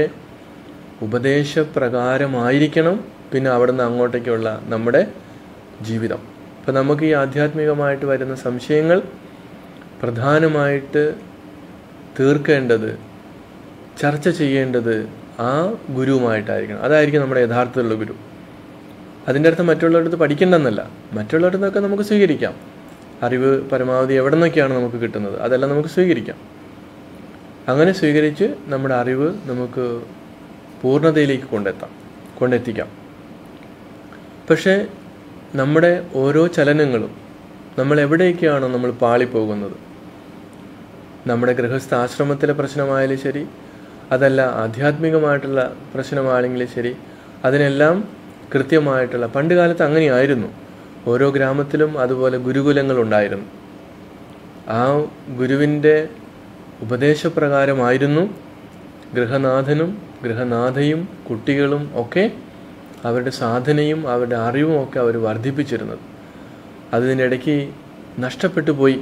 ഉപദേശപ്രകാരമായിരിക്കണം പിന്നെ അവിടുന്ന് അങ്ങോട്ടേക്കുള്ള നമ്മുടെ ജീവിതം അപ്പം നമുക്ക് ഈ ആധ്യാത്മികമായിട്ട് വരുന്ന സംശയങ്ങൾ പ്രധാനമായിട്ട് തീർക്കേണ്ടത് ചർച്ച ചെയ്യേണ്ടത് ആ ഗുരുവുമായിട്ടായിരിക്കണം അതായിരിക്കും നമ്മുടെ യഥാർത്ഥത്തിലുള്ള ഗുരു അതിൻ്റെ അർത്ഥം മറ്റുള്ളവരടുത്ത് പഠിക്കേണ്ടെന്നല്ല മറ്റുള്ളവരടുത്തൊക്കെ നമുക്ക് സ്വീകരിക്കാം അറിവ് പരമാവധി എവിടെ നിന്നൊക്കെയാണ് നമുക്ക് കിട്ടുന്നത് അതെല്ലാം നമുക്ക് സ്വീകരിക്കാം അങ്ങനെ സ്വീകരിച്ച് നമ്മുടെ അറിവ് നമുക്ക് പൂർണ്ണതയിലേക്ക് കൊണ്ടെത്താം കൊണ്ടെത്തിക്കാം പക്ഷേ നമ്മുടെ ഓരോ ചലനങ്ങളും നമ്മൾ എവിടേക്കാണോ നമ്മൾ പാളിപ്പോകുന്നത് നമ്മുടെ ഗൃഹസ്ഥ ആശ്രമത്തിലെ പ്രശ്നമായാലും ശരി അതല്ല ആധ്യാത്മികമായിട്ടുള്ള പ്രശ്നമാണെങ്കിലും ശരി അതിനെല്ലാം കൃത്യമായിട്ടുള്ള പണ്ട് കാലത്ത് അങ്ങനെയായിരുന്നു ഓരോ ഗ്രാമത്തിലും അതുപോലെ ഗുരുകുലങ്ങൾ ഉണ്ടായിരുന്നു ആ ഗുരുവിൻ്റെ ഉപദേശപ്രകാരമായിരുന്നു ഗൃഹനാഥനും ഗൃഹനാഥയും കുട്ടികളും ഒക്കെ അവരുടെ സാധനയും അവരുടെ അറിവും ഒക്കെ അവർ വർദ്ധിപ്പിച്ചിരുന്നത് അതിനിടയ്ക്ക് നഷ്ടപ്പെട്ടു പോയി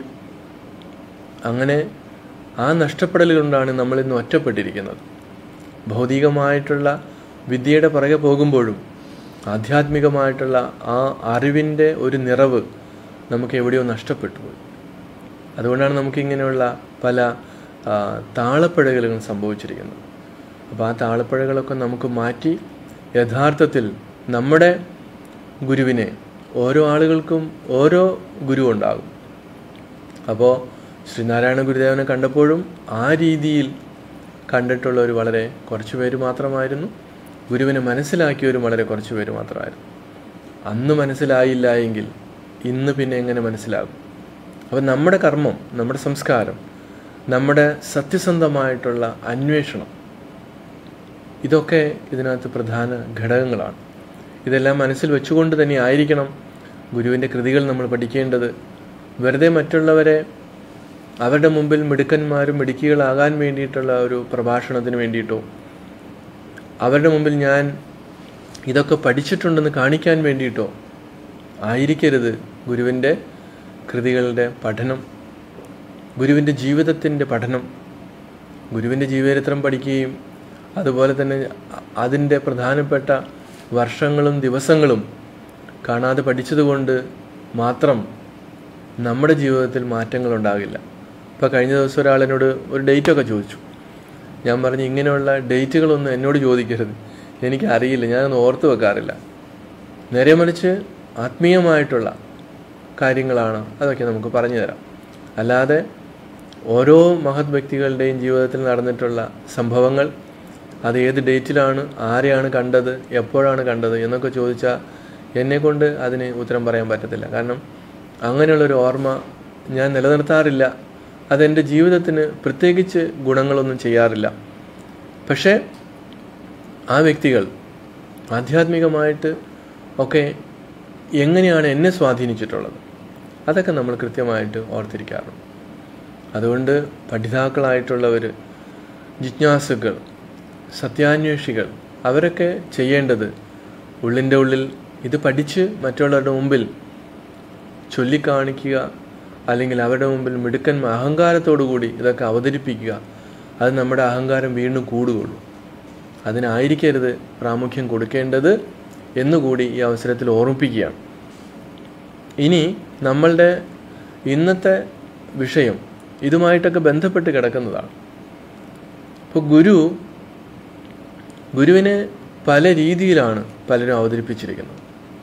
അങ്ങനെ ആ നഷ്ടപ്പെടൽ കൊണ്ടാണ് നമ്മൾ ഇന്ന് ഒറ്റപ്പെട്ടിരിക്കുന്നത് ഭൗതികമായിട്ടുള്ള വിദ്യയുടെ പുറകെ പോകുമ്പോഴും ആധ്യാത്മികമായിട്ടുള്ള ആ അറിവിൻ്റെ ഒരു നിറവ് നമുക്ക് എവിടെയോ നഷ്ടപ്പെട്ടു പോയി അതുകൊണ്ടാണ് നമുക്കിങ്ങനെയുള്ള പല ആ, താളപ്പിഴകളും സംഭവിച്ചിരിക്കുന്നത് അപ്പോൾ ആ താളപ്പിഴകളൊക്കെ നമുക്ക് മാറ്റി യഥാർത്ഥത്തിൽ നമ്മുടെ ഗുരുവിനെ ഓരോ ആളുകൾക്കും ഓരോ ഗുരു ഉണ്ടാകും അപ്പോൾ ശ്രീനാരായണ ഗുരുദേവനെ കണ്ടപ്പോഴും ആ രീതിയിൽ കണ്ടിട്ടുള്ളവർ വളരെ കുറച്ച് പേര് മാത്രമായിരുന്നു ഗുരുവിനെ മനസ്സിലാക്കിയവരും വളരെ കുറച്ച് പേര് മാത്രമായിരുന്നു അന്ന് മനസ്സിലായില്ല എങ്കിൽ ഇന്ന് പിന്നെ എങ്ങനെ മനസ്സിലാകും അപ്പം നമ്മുടെ കർമ്മം നമ്മുടെ സംസ്കാരം നമ്മുടെ സത്യസന്ധമായിട്ടുള്ള അന്വേഷണം ഇതൊക്കെ ഇതിനകത്ത് പ്രധാന ഘടകങ്ങളാണ് ഇതെല്ലാം മനസ്സിൽ വെച്ചുകൊണ്ട് തന്നെ ആയിരിക്കണം ഗുരുവിൻ്റെ കൃതികൾ നമ്മൾ പഠിക്കേണ്ടത് വെറുതെ മറ്റുള്ളവരെ അവരുടെ മുമ്പിൽ മിടുക്കന്മാരും മിടുക്കികളാകാൻ വേണ്ടിയിട്ടുള്ള ഒരു പ്രഭാഷണത്തിന് വേണ്ടിയിട്ടോ അവരുടെ മുമ്പിൽ ഞാൻ ഇതൊക്കെ പഠിച്ചിട്ടുണ്ടെന്ന് കാണിക്കാൻ വേണ്ടിയിട്ടോ ആയിരിക്കരുത് ഗുരുവിൻ്റെ കൃതികളുടെ പഠനം ഗുരുവിൻ്റെ ജീവിതത്തിൻ്റെ പഠനം ഗുരുവിൻ്റെ ജീവചരിത്രം പഠിക്കുകയും അതുപോലെ തന്നെ അതിൻ്റെ പ്രധാനപ്പെട്ട വർഷങ്ങളും ദിവസങ്ങളും കാണാതെ പഠിച്ചതുകൊണ്ട് മാത്രം നമ്മുടെ ജീവിതത്തിൽ മാറ്റങ്ങൾ ഉണ്ടാകില്ല ഇപ്പോൾ കഴിഞ്ഞ ദിവസം ഒരാളെന്നോട് ഒരു ഡേറ്റൊക്കെ ചോദിച്ചു ഞാൻ പറഞ്ഞു ഇങ്ങനെയുള്ള ഡേറ്റുകളൊന്നും എന്നോട് ചോദിക്കരുത് എനിക്ക് അറിയില്ല ഞാനൊന്നും ഓർത്ത് വെക്കാറില്ല നേരെ മറിച്ച് ആത്മീയമായിട്ടുള്ള കാര്യങ്ങളാണ് അതൊക്കെ നമുക്ക് പറഞ്ഞു തരാം അല്ലാതെ ഓരോ മഹത് വ്യക്തികളുടെയും ജീവിതത്തിൽ നടന്നിട്ടുള്ള സംഭവങ്ങൾ അത് ഏത് ഡേറ്റിലാണ് ആരെയാണ് കണ്ടത് എപ്പോഴാണ് കണ്ടത് എന്നൊക്കെ ചോദിച്ചാൽ എന്നെക്കൊണ്ട് അതിന് ഉത്തരം പറയാൻ പറ്റത്തില്ല കാരണം അങ്ങനെയുള്ളൊരു ഓർമ്മ ഞാൻ നിലനിർത്താറില്ല അതെൻ്റെ ജീവിതത്തിന് പ്രത്യേകിച്ച് ഗുണങ്ങളൊന്നും ചെയ്യാറില്ല പക്ഷേ ആ വ്യക്തികൾ ആധ്യാത്മികമായിട്ട് ഒക്കെ എങ്ങനെയാണ് എന്നെ സ്വാധീനിച്ചിട്ടുള്ളത് അതൊക്കെ നമ്മൾ കൃത്യമായിട്ട് ഓർത്തിരിക്കാറുണ്ട് അതുകൊണ്ട് പഠിതാക്കളായിട്ടുള്ളവർ ജിജ്ഞാസുകൾ സത്യാന്വേഷികൾ അവരൊക്കെ ചെയ്യേണ്ടത് ഉള്ളിൻ്റെ ഉള്ളിൽ ഇത് പഠിച്ച് മറ്റുള്ളവരുടെ മുമ്പിൽ ചൊല്ലിക്കാണിക്കുക അല്ലെങ്കിൽ അവരുടെ മുമ്പിൽ മിടുക്കൻ അഹങ്കാരത്തോടു കൂടി ഇതൊക്കെ അവതരിപ്പിക്കുക അത് നമ്മുടെ അഹങ്കാരം വീണ്ടും കൂടുകയുള്ളൂ അതിനായിരിക്കരുത് പ്രാമുഖ്യം കൊടുക്കേണ്ടത് എന്നുകൂടി ഈ അവസരത്തിൽ ഓർമ്മിപ്പിക്കുകയാണ് ഇനി നമ്മളുടെ ഇന്നത്തെ വിഷയം ഇതുമായിട്ടൊക്കെ ബന്ധപ്പെട്ട് കിടക്കുന്നതാണ് ഇപ്പോൾ ഗുരു ഗുരുവിനെ പല രീതിയിലാണ് പലരും അവതരിപ്പിച്ചിരിക്കുന്നത്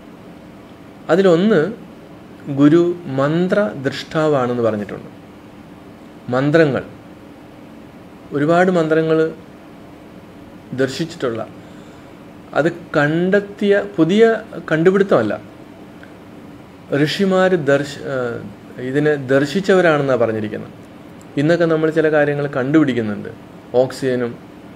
അതിലൊന്ന് ഗുരു മന്ത്ര ദൃഷ്ടാവാണെന്ന് പറഞ്ഞിട്ടുണ്ട് മന്ത്രങ്ങൾ ഒരുപാട് മന്ത്രങ്ങൾ ദർശിച്ചിട്ടുള്ള അത് കണ്ടെത്തിയ പുതിയ കണ്ടുപിടുത്തമല്ല ഋഷിമാർ ദർശ ഇതിനെ ദർശിച്ചവരാണെന്നാണ് പറഞ്ഞിരിക്കുന്നത് ഇന്നൊക്കെ നമ്മൾ ചില കാര്യങ്ങൾ കണ്ടുപിടിക്കുന്നുണ്ട് ഓക്സിജനും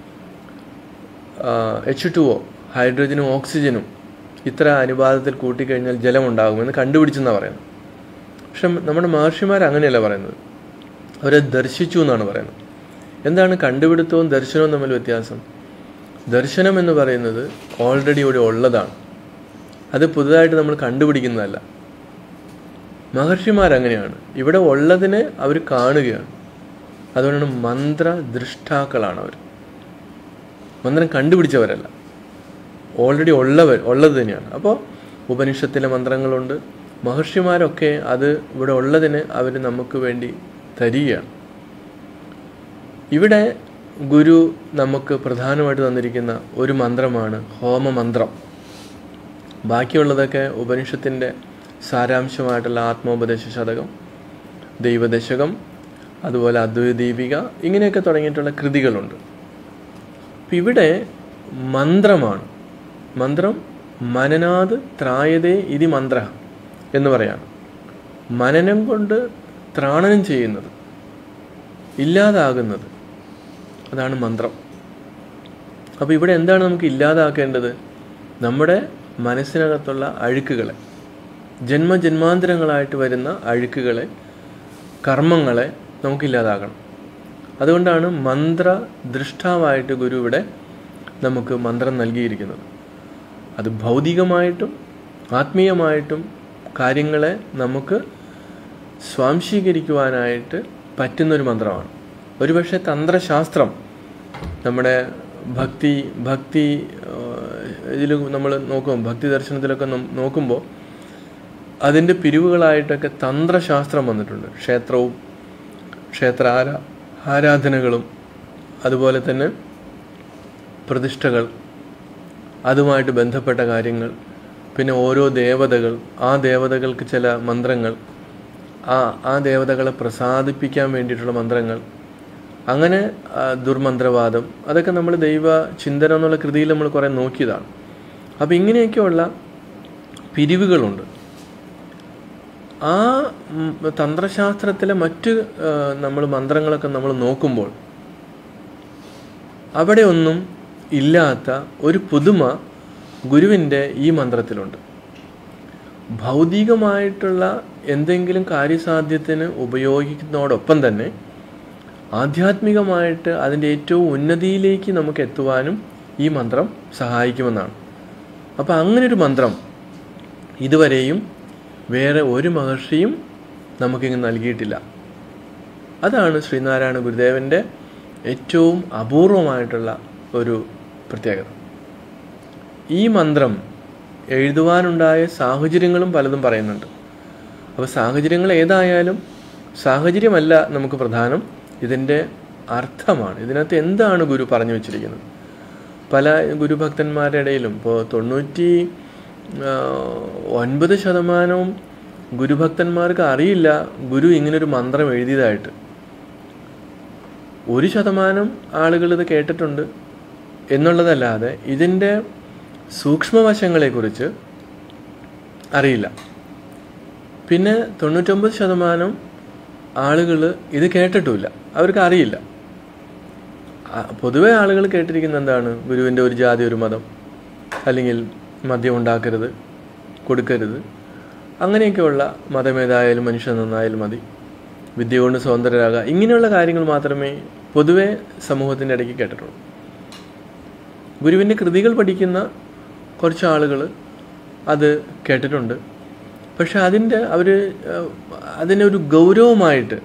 എച്ച് ടു ഒ ഹൈഡ്രജനും ഓക്സിജനും ഇത്ര അനുപാതത്തിൽ കൂട്ടിക്കഴിഞ്ഞാൽ ജലമുണ്ടാകുമെന്ന് കണ്ടുപിടിച്ചെന്നാണ് പറയുന്നത് പക്ഷെ നമ്മുടെ മഹർഷിമാർ അങ്ങനെയല്ല പറയുന്നത് അവരെ ദർശിച്ചു എന്നാണ് പറയുന്നത് എന്താണ് കണ്ടുപിടുത്തവും ദർശനവും തമ്മിൽ വ്യത്യാസം ദർശനം എന്ന് പറയുന്നത് ഓൾറെഡി ഇവിടെ ഉള്ളതാണ് അത് പുതുതായിട്ട് നമ്മൾ കണ്ടുപിടിക്കുന്നതല്ല മഹർഷിമാരങ്ങനെയാണ് ഇവിടെ ഉള്ളതിനെ അവർ കാണുകയാണ് അതുകൊണ്ടാണ് മന്ത്ര ദൃഷ്ടാക്കളാണ് അവർ മന്ത്രം കണ്ടുപിടിച്ചവരല്ല ഓൾറെഡി ഉള്ളവർ ഉള്ളത് തന്നെയാണ് അപ്പോൾ ഉപനിഷത്തിലെ മന്ത്രങ്ങളുണ്ട് മഹർഷിമാരൊക്കെ അത് ഇവിടെ ഉള്ളതിന് അവർ നമുക്ക് വേണ്ടി തരികയാണ് ഇവിടെ ഗുരു നമുക്ക് പ്രധാനമായിട്ട് തന്നിരിക്കുന്ന ഒരു മന്ത്രമാണ് ഹോമമന്ത്രം ബാക്കിയുള്ളതൊക്കെ ഉപനിഷത്തിൻ്റെ സാരാംശമായിട്ടുള്ള ആത്മോപദേശ ശതകം ദൈവദശകം അതുപോലെ അദ്വൈതദീപിക ഇങ്ങനെയൊക്കെ തുടങ്ങിയിട്ടുള്ള കൃതികളുണ്ട് അപ്പം ഇവിടെ മന്ത്രമാണ് മന്ത്രം മനനാത് ത്രായതേ ഇതി മന്ത്ര എന്ന് പറയാണ് മനനം കൊണ്ട് ത്രാണനം ചെയ്യുന്നത് ഇല്ലാതാകുന്നത് അതാണ് മന്ത്രം അപ്പോൾ ഇവിടെ എന്താണ് നമുക്ക് ഇല്ലാതാക്കേണ്ടത് നമ്മുടെ മനസ്സിനകത്തുള്ള അഴുക്കുകളെ ജന്മജന്മാന്തരങ്ങളായിട്ട് വരുന്ന അഴുക്കുകളെ കർമ്മങ്ങളെ നമുക്കില്ലാതാക്കണം അതുകൊണ്ടാണ് മന്ത്ര ദൃഷ്ടാവായിട്ട് ഗുരു ഇവിടെ നമുക്ക് മന്ത്രം നൽകിയിരിക്കുന്നത് അത് ഭൗതികമായിട്ടും ആത്മീയമായിട്ടും കാര്യങ്ങളെ നമുക്ക് സ്വാംശീകരിക്കുവാനായിട്ട് പറ്റുന്നൊരു മന്ത്രമാണ് ഒരുപക്ഷെ തന്ത്രശാസ്ത്രം നമ്മുടെ ഭക്തി ഭക്തി ഇതിൽ നമ്മൾ നോക്കും ഭക്തി ദർശനത്തിലൊക്കെ നോക്കുമ്പോൾ അതിൻ്റെ പിരിവുകളായിട്ടൊക്കെ തന്ത്രശാസ്ത്രം വന്നിട്ടുണ്ട് ക്ഷേത്രവും ക്ഷേത്ര ആരാ ആരാധനകളും അതുപോലെ തന്നെ പ്രതിഷ്ഠകൾ അതുമായിട്ട് ബന്ധപ്പെട്ട കാര്യങ്ങൾ പിന്നെ ഓരോ ദേവതകൾ ആ ദേവതകൾക്ക് ചില മന്ത്രങ്ങൾ ആ ആ ദേവതകളെ പ്രസാദിപ്പിക്കാൻ വേണ്ടിയിട്ടുള്ള മന്ത്രങ്ങൾ അങ്ങനെ ദുർമന്ത്രവാദം അതൊക്കെ നമ്മൾ ദൈവ ചിന്തനം എന്നുള്ള കൃതിയിൽ നമ്മൾ കുറേ നോക്കിയതാണ് അപ്പോൾ ഇങ്ങനെയൊക്കെയുള്ള പിരിവുകളുണ്ട് ആ തന്ത്രശാസ്ത്രത്തിലെ മറ്റ് നമ്മൾ മന്ത്രങ്ങളൊക്കെ നമ്മൾ നോക്കുമ്പോൾ അവിടെ ഒന്നും ഇല്ലാത്ത ഒരു പുതുമ ഗുരുവിൻ്റെ ഈ മന്ത്രത്തിലുണ്ട് ഭൗതികമായിട്ടുള്ള എന്തെങ്കിലും കാര്യസാധ്യത്തിന് ഉപയോഗിക്കുന്നതോടൊപ്പം തന്നെ ആധ്യാത്മികമായിട്ട് അതിൻ്റെ ഏറ്റവും ഉന്നതിയിലേക്ക് നമുക്ക് എത്തുവാനും ഈ മന്ത്രം സഹായിക്കുമെന്നാണ് അപ്പോൾ അങ്ങനൊരു മന്ത്രം ഇതുവരെയും വേറെ ഒരു മഹർഷിയും നമുക്കിങ്ങ് നൽകിയിട്ടില്ല അതാണ് ശ്രീനാരായണ ഗുരുദേവൻ്റെ ഏറ്റവും അപൂർവമായിട്ടുള്ള ഒരു പ്രത്യേകത ഈ മന്ത്രം എഴുതുവാനുണ്ടായ സാഹചര്യങ്ങളും പലതും പറയുന്നുണ്ട് അപ്പോൾ സാഹചര്യങ്ങൾ ഏതായാലും സാഹചര്യമല്ല നമുക്ക് പ്രധാനം ഇതിൻ്റെ അർത്ഥമാണ് ഇതിനകത്ത് എന്താണ് ഗുരു പറഞ്ഞു വച്ചിരിക്കുന്നത് പല ഗുരുഭക്തന്മാരുടെ ഇടയിലും ഇപ്പോൾ തൊണ്ണൂറ്റി ആ, ഒൻപത് ശതമാനവും ഗുരുഭക്തന്മാർക്ക് അറിയില്ല ഗുരു ഇങ്ങനൊരു മന്ത്രം എഴുതിയതായിട്ട് ഒരു ശതമാനം ആളുകൾ ഇത് കേട്ടിട്ടുണ്ട് എന്നുള്ളതല്ലാതെ ഇതിൻ്റെ സൂക്ഷ്മവശങ്ങളെക്കുറിച്ച് അറിയില്ല പിന്നെ തൊണ്ണൂറ്റൊമ്പത് ശതമാനം ആളുകൾ ഇത് കേട്ടിട്ടുമില്ല അവർക്ക് അറിയില്ല ആ, പൊതുവെ ആളുകൾ കേട്ടിരിക്കുന്ന എന്താണ് ഗുരുവിൻ്റെ ഒരു ജാതി ഒരു മതം അല്ലെങ്കിൽ മദ്യം ഉണ്ടാക്കരുത് കൊടുക്കരുത് അങ്ങനെയൊക്കെയുള്ള മതമേതായാലും മനുഷ്യൻ നന്നായാലും മതി വിദ്യ കൊണ്ട് സ്വതന്ത്രരാകുക ഇങ്ങനെയുള്ള കാര്യങ്ങൾ മാത്രമേ പൊതുവെ സമൂഹത്തിൻ്റെ ഇടയ്ക്ക് കേട്ടിട്ടുള്ളൂ ഗുരുവിൻ്റെ കൃതികൾ പഠിക്കുന്ന കുറച്ച് ആളുകൾ അത് കേട്ടിട്ടുണ്ട് പക്ഷെ അതിൻ്റെ അവർ അതിനൊരു ഗൗരവമായിട്ട്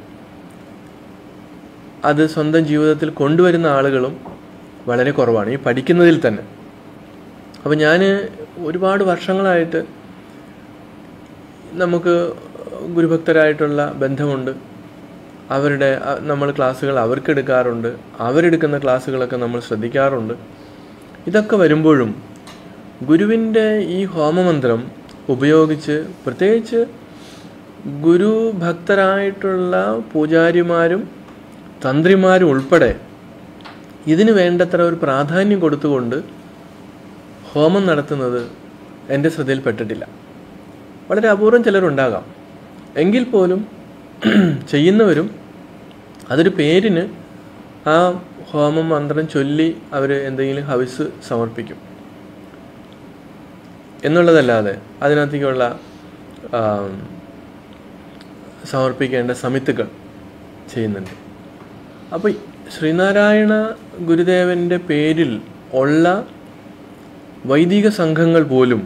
അത് സ്വന്തം ജീവിതത്തിൽ കൊണ്ടുവരുന്ന ആളുകളും വളരെ കുറവാണ് ഈ പഠിക്കുന്നതിൽ തന്നെ അപ്പോൾ ഞാൻ ഒരുപാട് വർഷങ്ങളായിട്ട് നമുക്ക് ഗുരുഭക്തരായിട്ടുള്ള ബന്ധമുണ്ട് അവരുടെ അ- നമ്മൾ ക്ലാസ്സുകൾ അവർക്ക് എടുക്കാറുണ്ട് അവരെടുക്കുന്ന ക്ലാസ്സുകളൊക്കെ നമ്മൾ ശ്രദ്ധിക്കാറുണ്ട് ഇതൊക്കെ വരുമ്പോഴും ഗുരുവിൻ്റെ ഈ ഹോമമന്ത്രം ഉപയോഗിച്ച് പ്രത്യേകിച്ച് ഗുരു ഭക്തരായിട്ടുള്ള പൂജാരിമാരും തന്ത്രിമാരും ഉൾപ്പെടെ ഇതിന് വേണ്ടത്ര ഒരു പ്രാധാന്യം കൊടുത്തുകൊണ്ട് ഹോമം നടത്തുന്നത് എൻ്റെ ശ്രദ്ധയിൽപ്പെട്ടിട്ടില്ല വളരെ അപൂർവം ചിലരുണ്ടാകാം എങ്കിൽ പോലും ചെയ്യുന്നവരും അതൊരു പേരിന് ആ ഹോമം മന്ത്രം ചൊല്ലി അവർ എന്തെങ്കിലും ഹവിസ് സമർപ്പിക്കും എന്നുള്ളതല്ലാതെ അതിനകത്തേക്കുള്ള ആം, സമർപ്പിക്കേണ്ട സമിത്തുകൾ ചെയ്യുന്നുണ്ട് അപ്പോൾ ശ്രീനാരായണ ഗുരുദേവൻ്റെ പേരിൽ ഉള്ള വൈദിക സംഘങ്ങൾ പോലും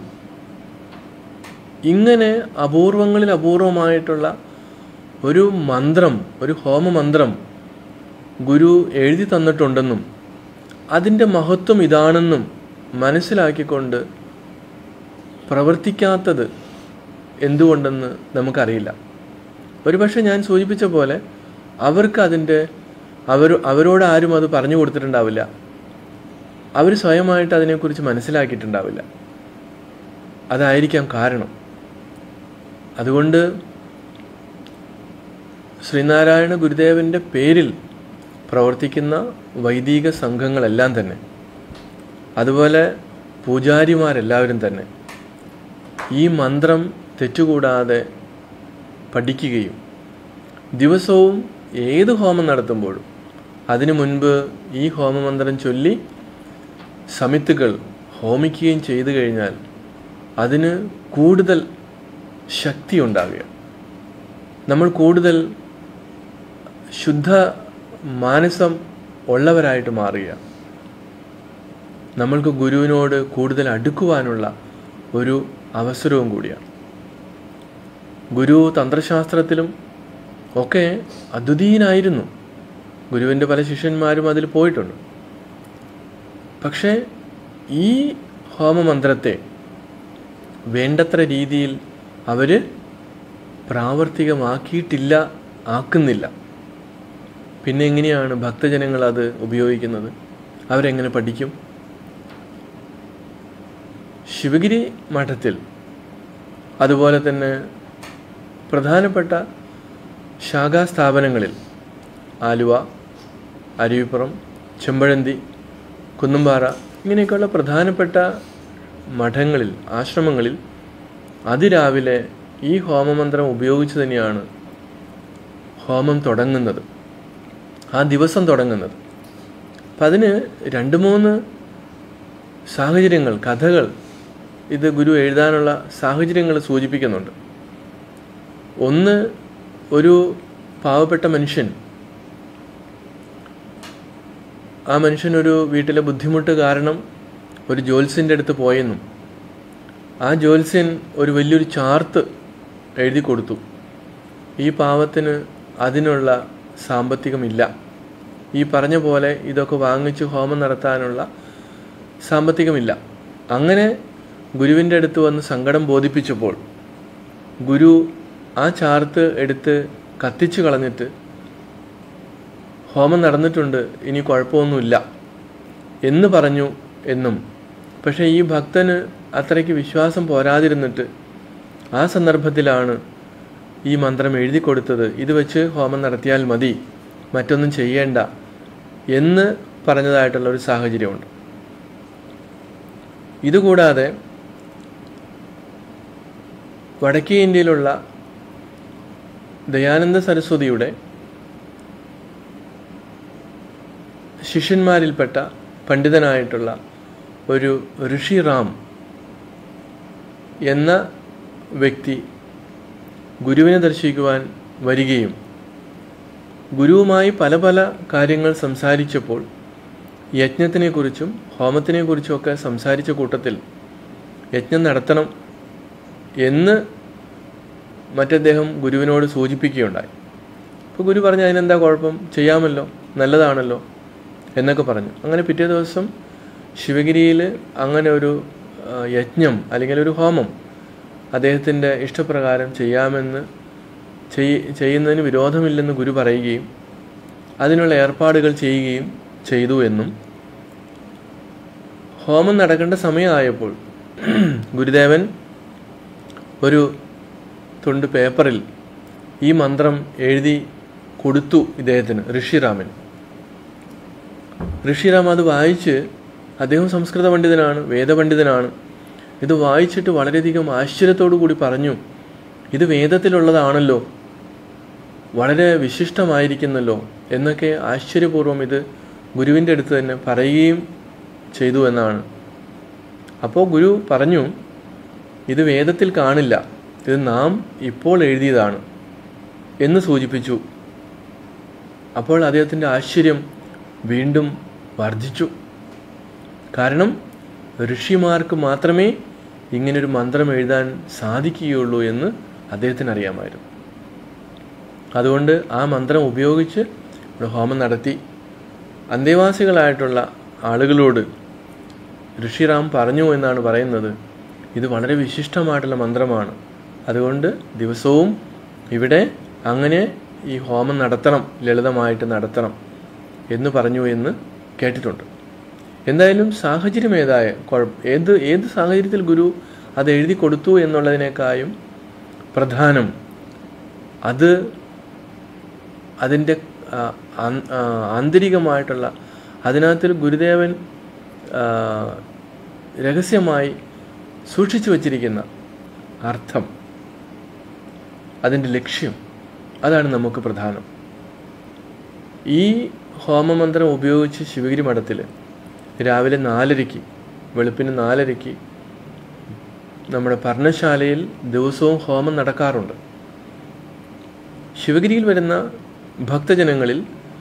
ഇങ്ങനെ അപൂർവങ്ങളിൽ അപൂർവമായിട്ടുള്ള ഒരു മന്ത്രം ഒരു ഹോമമന്ത്രം ഗുരു എഴുതി തന്നിട്ടുണ്ടെന്നും അതിൻ്റെ മഹത്വം ഇതാണെന്നും മനസ്സിലാക്കിക്കൊണ്ട് പ്രവർത്തിക്കാത്തത് എന്തുകൊണ്ടെന്ന് നമുക്കറിയില്ല ഒരുപക്ഷെ ഞാൻ സൂചിപ്പിച്ച പോലെ അവർക്ക് അതിൻ്റെ അവർ അവരോട് ആരും അത് പറഞ്ഞു കൊടുത്തിട്ടുണ്ടാവില്ല അവർ സ്വയമായിട്ട് അതിനെക്കുറിച്ച് മനസ്സിലാക്കിയിട്ടുണ്ടാവില്ല അതായിരിക്കാം കാരണം അതുകൊണ്ട് ശ്രീനാരായണ ഗുരുദേവൻ്റെ പേരിൽ പ്രവർത്തിക്കുന്ന വൈദിക സംഘങ്ങളെല്ലാം തന്നെ അതുപോലെ പൂജാരിമാരെല്ലാവരും തന്നെ ഈ മന്ത്രം തെറ്റുകൂടാതെ പഠിക്കുകയും ദിവസവും ഏത് ഹോമം നടത്തുമ്പോഴും അതിനു മുൻപ് ഈ ഹോമമന്ത്രം ചൊല്ലി സമിത്തുകൾ ഹോമിക്കുകയും ചെയ്തു കഴിഞ്ഞാൽ അതിന് കൂടുതൽ ശക്തി ഉണ്ടാവുക നമ്മൾ കൂടുതൽ ശുദ്ധ മാനസം ഉള്ളവരായിട്ട് മാറുക നമ്മൾക്ക് ഗുരുവിനോട് കൂടുതൽ അടുക്കുവാനുള്ള ഒരു അവസരവും കൂടിയാണ് ഗുരു തന്ത്രശാസ്ത്രത്തിലും ഒക്കെ അദ്വിതീയനായിരുന്നു ഗുരുവിൻ്റെ പല ശിഷ്യന്മാരും അതിൽ പോയിട്ടുണ്ട് പക്ഷേ ഈ ഹോമമന്ത്രത്തെ വേണ്ടത്ര രീതിയിൽ അവർ പ്രാവർത്തികമാക്കിയിട്ടില്ല ആക്കുന്നില്ല പിന്നെ എങ്ങനെയാണ് ഭക്തജനങ്ങൾ അത് ഉപയോഗിക്കുന്നത് അവരെങ്ങനെ പഠിക്കും ശിവഗിരി മഠത്തിൽ അതുപോലെ തന്നെ പ്രധാനപ്പെട്ട ശാഖാസ്ഥാപനങ്ങളിൽ ആലുവ അരുവിപ്പുറം ചെമ്പഴന്തി കുന്നുംപാറ ഇങ്ങനെയൊക്കെയുള്ള പ്രധാനപ്പെട്ട മഠങ്ങളിൽ ആശ്രമങ്ങളിൽ അതിരാവിലെ ഈ ഹോമമന്ത്രം ഉപയോഗിച്ച് തന്നെയാണ് ഹോമം തുടങ്ങുന്നത് ആ ദിവസം തുടങ്ങുന്നത് അപ്പം അതിന് രണ്ട് മൂന്ന് സാഹചര്യങ്ങൾ കഥകൾ ഇത് ഗുരു എഴുതാനുള്ള സാഹചര്യങ്ങൾ സൂചിപ്പിക്കുന്നുണ്ട് ഒന്ന് ഒരു പാവപ്പെട്ട മനുഷ്യൻ ആ മനുഷ്യൻ ഒരു വീട്ടിലെ ബുദ്ധിമുട്ട് കാരണം ഒരു ജ്യോത്സ്യൻ്റെ അടുത്ത് പോയെന്നും ആ ജ്യോത്സ്യൻ ഒരു വലിയൊരു ചാർത്ത് എഴുതി കൊടുത്തു ഈ പാവത്തിന് അതിനുള്ള സാമ്പത്തികമില്ല ഈ പറഞ്ഞ പോലെ ഇതൊക്കെ വാങ്ങിച്ച് ഹോമം നടത്താനുള്ള സാമ്പത്തികമില്ല അങ്ങനെ ഗുരുവിൻ്റെ അടുത്ത് വന്ന് സങ്കടം ബോധിപ്പിച്ചപ്പോൾ ഗുരു ആ ചാർത്ത് എടുത്ത് കത്തിച്ചു കളഞ്ഞിട്ട് ഹോമം നടന്നിട്ടുണ്ട് ഇനി കുഴപ്പമൊന്നുമില്ല എന്ന് പറഞ്ഞു എന്നും പക്ഷേ ഈ ഭക്തന് അത്രയ്ക്ക് വിശ്വാസം പോരാതിരുന്നിട്ട് ആ സന്ദർഭത്തിലാണ് ഈ മന്ത്രം എഴുതി കൊടുത്തത് ഇത് വെച്ച് ഹോമം നടത്തിയാൽ മതി മറ്റൊന്നും ചെയ്യേണ്ട എന്ന് പറഞ്ഞതായിട്ടുള്ള ഒരു സാഹചര്യമുണ്ട് ഇതുകൂടാതെ വടക്കേ ഇന്ത്യയിലുള്ള ദയാനന്ദ സരസ്വതിയുടെ ശിഷ്യന്മാരിൽപ്പെട്ട പണ്ഡിതനായിട്ടുള്ള ഒരു ഋഷി റാം എന്ന വ്യക്തി ഗുരുവിനെ ദർശിക്കുവാൻ വരികയും ഗുരുവുമായി പല പല കാര്യങ്ങൾ സംസാരിച്ചപ്പോൾ യജ്ഞത്തിനെക്കുറിച്ചും ഹോമത്തിനെക്കുറിച്ചുമൊക്കെ സംസാരിച്ച കൂട്ടത്തിൽ യജ്ഞം നടത്തണം എന്ന് മറ്റദ്ദേഹം ഗുരുവിനോട് സൂചിപ്പിക്കുകയുണ്ടായി അപ്പോൾ ഗുരു പറഞ്ഞു അതിനെന്താ കുഴപ്പം ചെയ്യാമല്ലോ നല്ലതാണല്ലോ എന്നൊക്കെ പറഞ്ഞു അങ്ങനെ പിറ്റേ ദിവസം ശിവഗിരിയിൽ അങ്ങനെ ഒരു ആ, യജ്ഞം അല്ലെങ്കിൽ ഒരു ഹോമം അദ്ദേഹത്തിൻ്റെ ഇഷ്ടപ്രകാരം ചെയ്യാമെന്ന് ചെയ് ചെയ്യുന്നതിന് വിരോധമില്ലെന്ന് ഗുരു പറയുകയും അതിനുള്ള ഏർപ്പാടുകൾ ചെയ്യുകയും ചെയ്തു എന്നും ഹോമം നടക്കേണ്ട സമയമായപ്പോൾ ഗുരുദേവൻ ഒരു തുണ്ട് പേപ്പറിൽ ഈ മന്ത്രം എഴുതി കൊടുത്തു ഇദ്ദേഹത്തിന് ഋഷിറാമന് ഋഷിറാം അത് വായിച്ച് അദ്ദേഹം സംസ്കൃത പണ്ഡിതനാണ് വേദപണ്ഡിതനാണ് ഇത് വായിച്ചിട്ട് വളരെയധികം ആശ്ചര്യത്തോടു കൂടി പറഞ്ഞു ഇത് വേദത്തിലുള്ളതാണല്ലോ വളരെ വിശിഷ്ടമായിരിക്കുന്നല്ലോ എന്നൊക്കെ ആശ്ചര്യപൂർവ്വം ഇത് ഗുരുവിൻ്റെ അടുത്ത് തന്നെ പറയുകയും ചെയ്തു എന്നാണ് അപ്പോൾ ഗുരു പറഞ്ഞു ഇത് വേദത്തിൽ കാണില്ല ഇത് നാം ഇപ്പോൾ എഴുതിയതാണ് എന്ന് സൂചിപ്പിച്ചു അപ്പോൾ അദ്ദേഹത്തിൻ്റെ ആശ്ചര്യം വീണ്ടും വർദ്ധിച്ചു കാരണം ഋഷിമാർക്ക് മാത്രമേ ഇങ്ങനൊരു മന്ത്രം എഴുതാൻ സാധിക്കുകയുള്ളൂ എന്ന് അദ്ദേഹത്തിന് അറിയാമായിരുന്നു അതുകൊണ്ട് ആ മന്ത്രം ഉപയോഗിച്ച് ഇവിടെ ഹോമം നടത്തി അന്തേവാസികളായിട്ടുള്ള ആളുകളോട് ഋഷിറാം പറഞ്ഞു എന്നാണ് പറയുന്നത് ഇത് വളരെ വിശിഷ്ടമായിട്ടുള്ള മന്ത്രമാണ് അതുകൊണ്ട് ദിവസവും ഇവിടെ അങ്ങനെ ഈ ഹോമം നടത്തണം ലളിതമായിട്ട് നടത്തണം എന്ന് പറഞ്ഞു എന്ന് കേട്ടിട്ടുണ്ട് എന്തായാലും സാഹചര്യം ഏതായ കുഴപ്പം ഏത് ഏത് സാഹചര്യത്തിൽ ഗുരു അത് എഴുതി കൊടുത്തു എന്നുള്ളതിനേക്കാളും പ്രധാനം അത് അതിൻ്റെ ആ, ആൻ- ആ, ആന്തരികമായിട്ടുള്ള അതിനകത്തൊരു ഗുരുദേവൻ ആ, രഹസ്യമായി സൂക്ഷിച്ചു വച്ചിരിക്കുന്ന അർത്ഥം അതിൻ്റെ ലക്ഷ്യം അതാണ് നമുക്ക് പ്രധാനം ഈ ഹോമമന്ത്രം ഉപയോഗിച്ച് ശിവഗിരി മഠത്തിൽ രാവിലെ നാലരയ്ക്ക് വെളുപ്പിന് നാലരയ്ക്ക് നമ്മുടെ പർണശാലയിൽ ദിവസവും ഹോമം നടക്കാറുണ്ട് ശിവഗിരിയിൽ വരുന്ന ഭക്തജനങ്ങളിൽ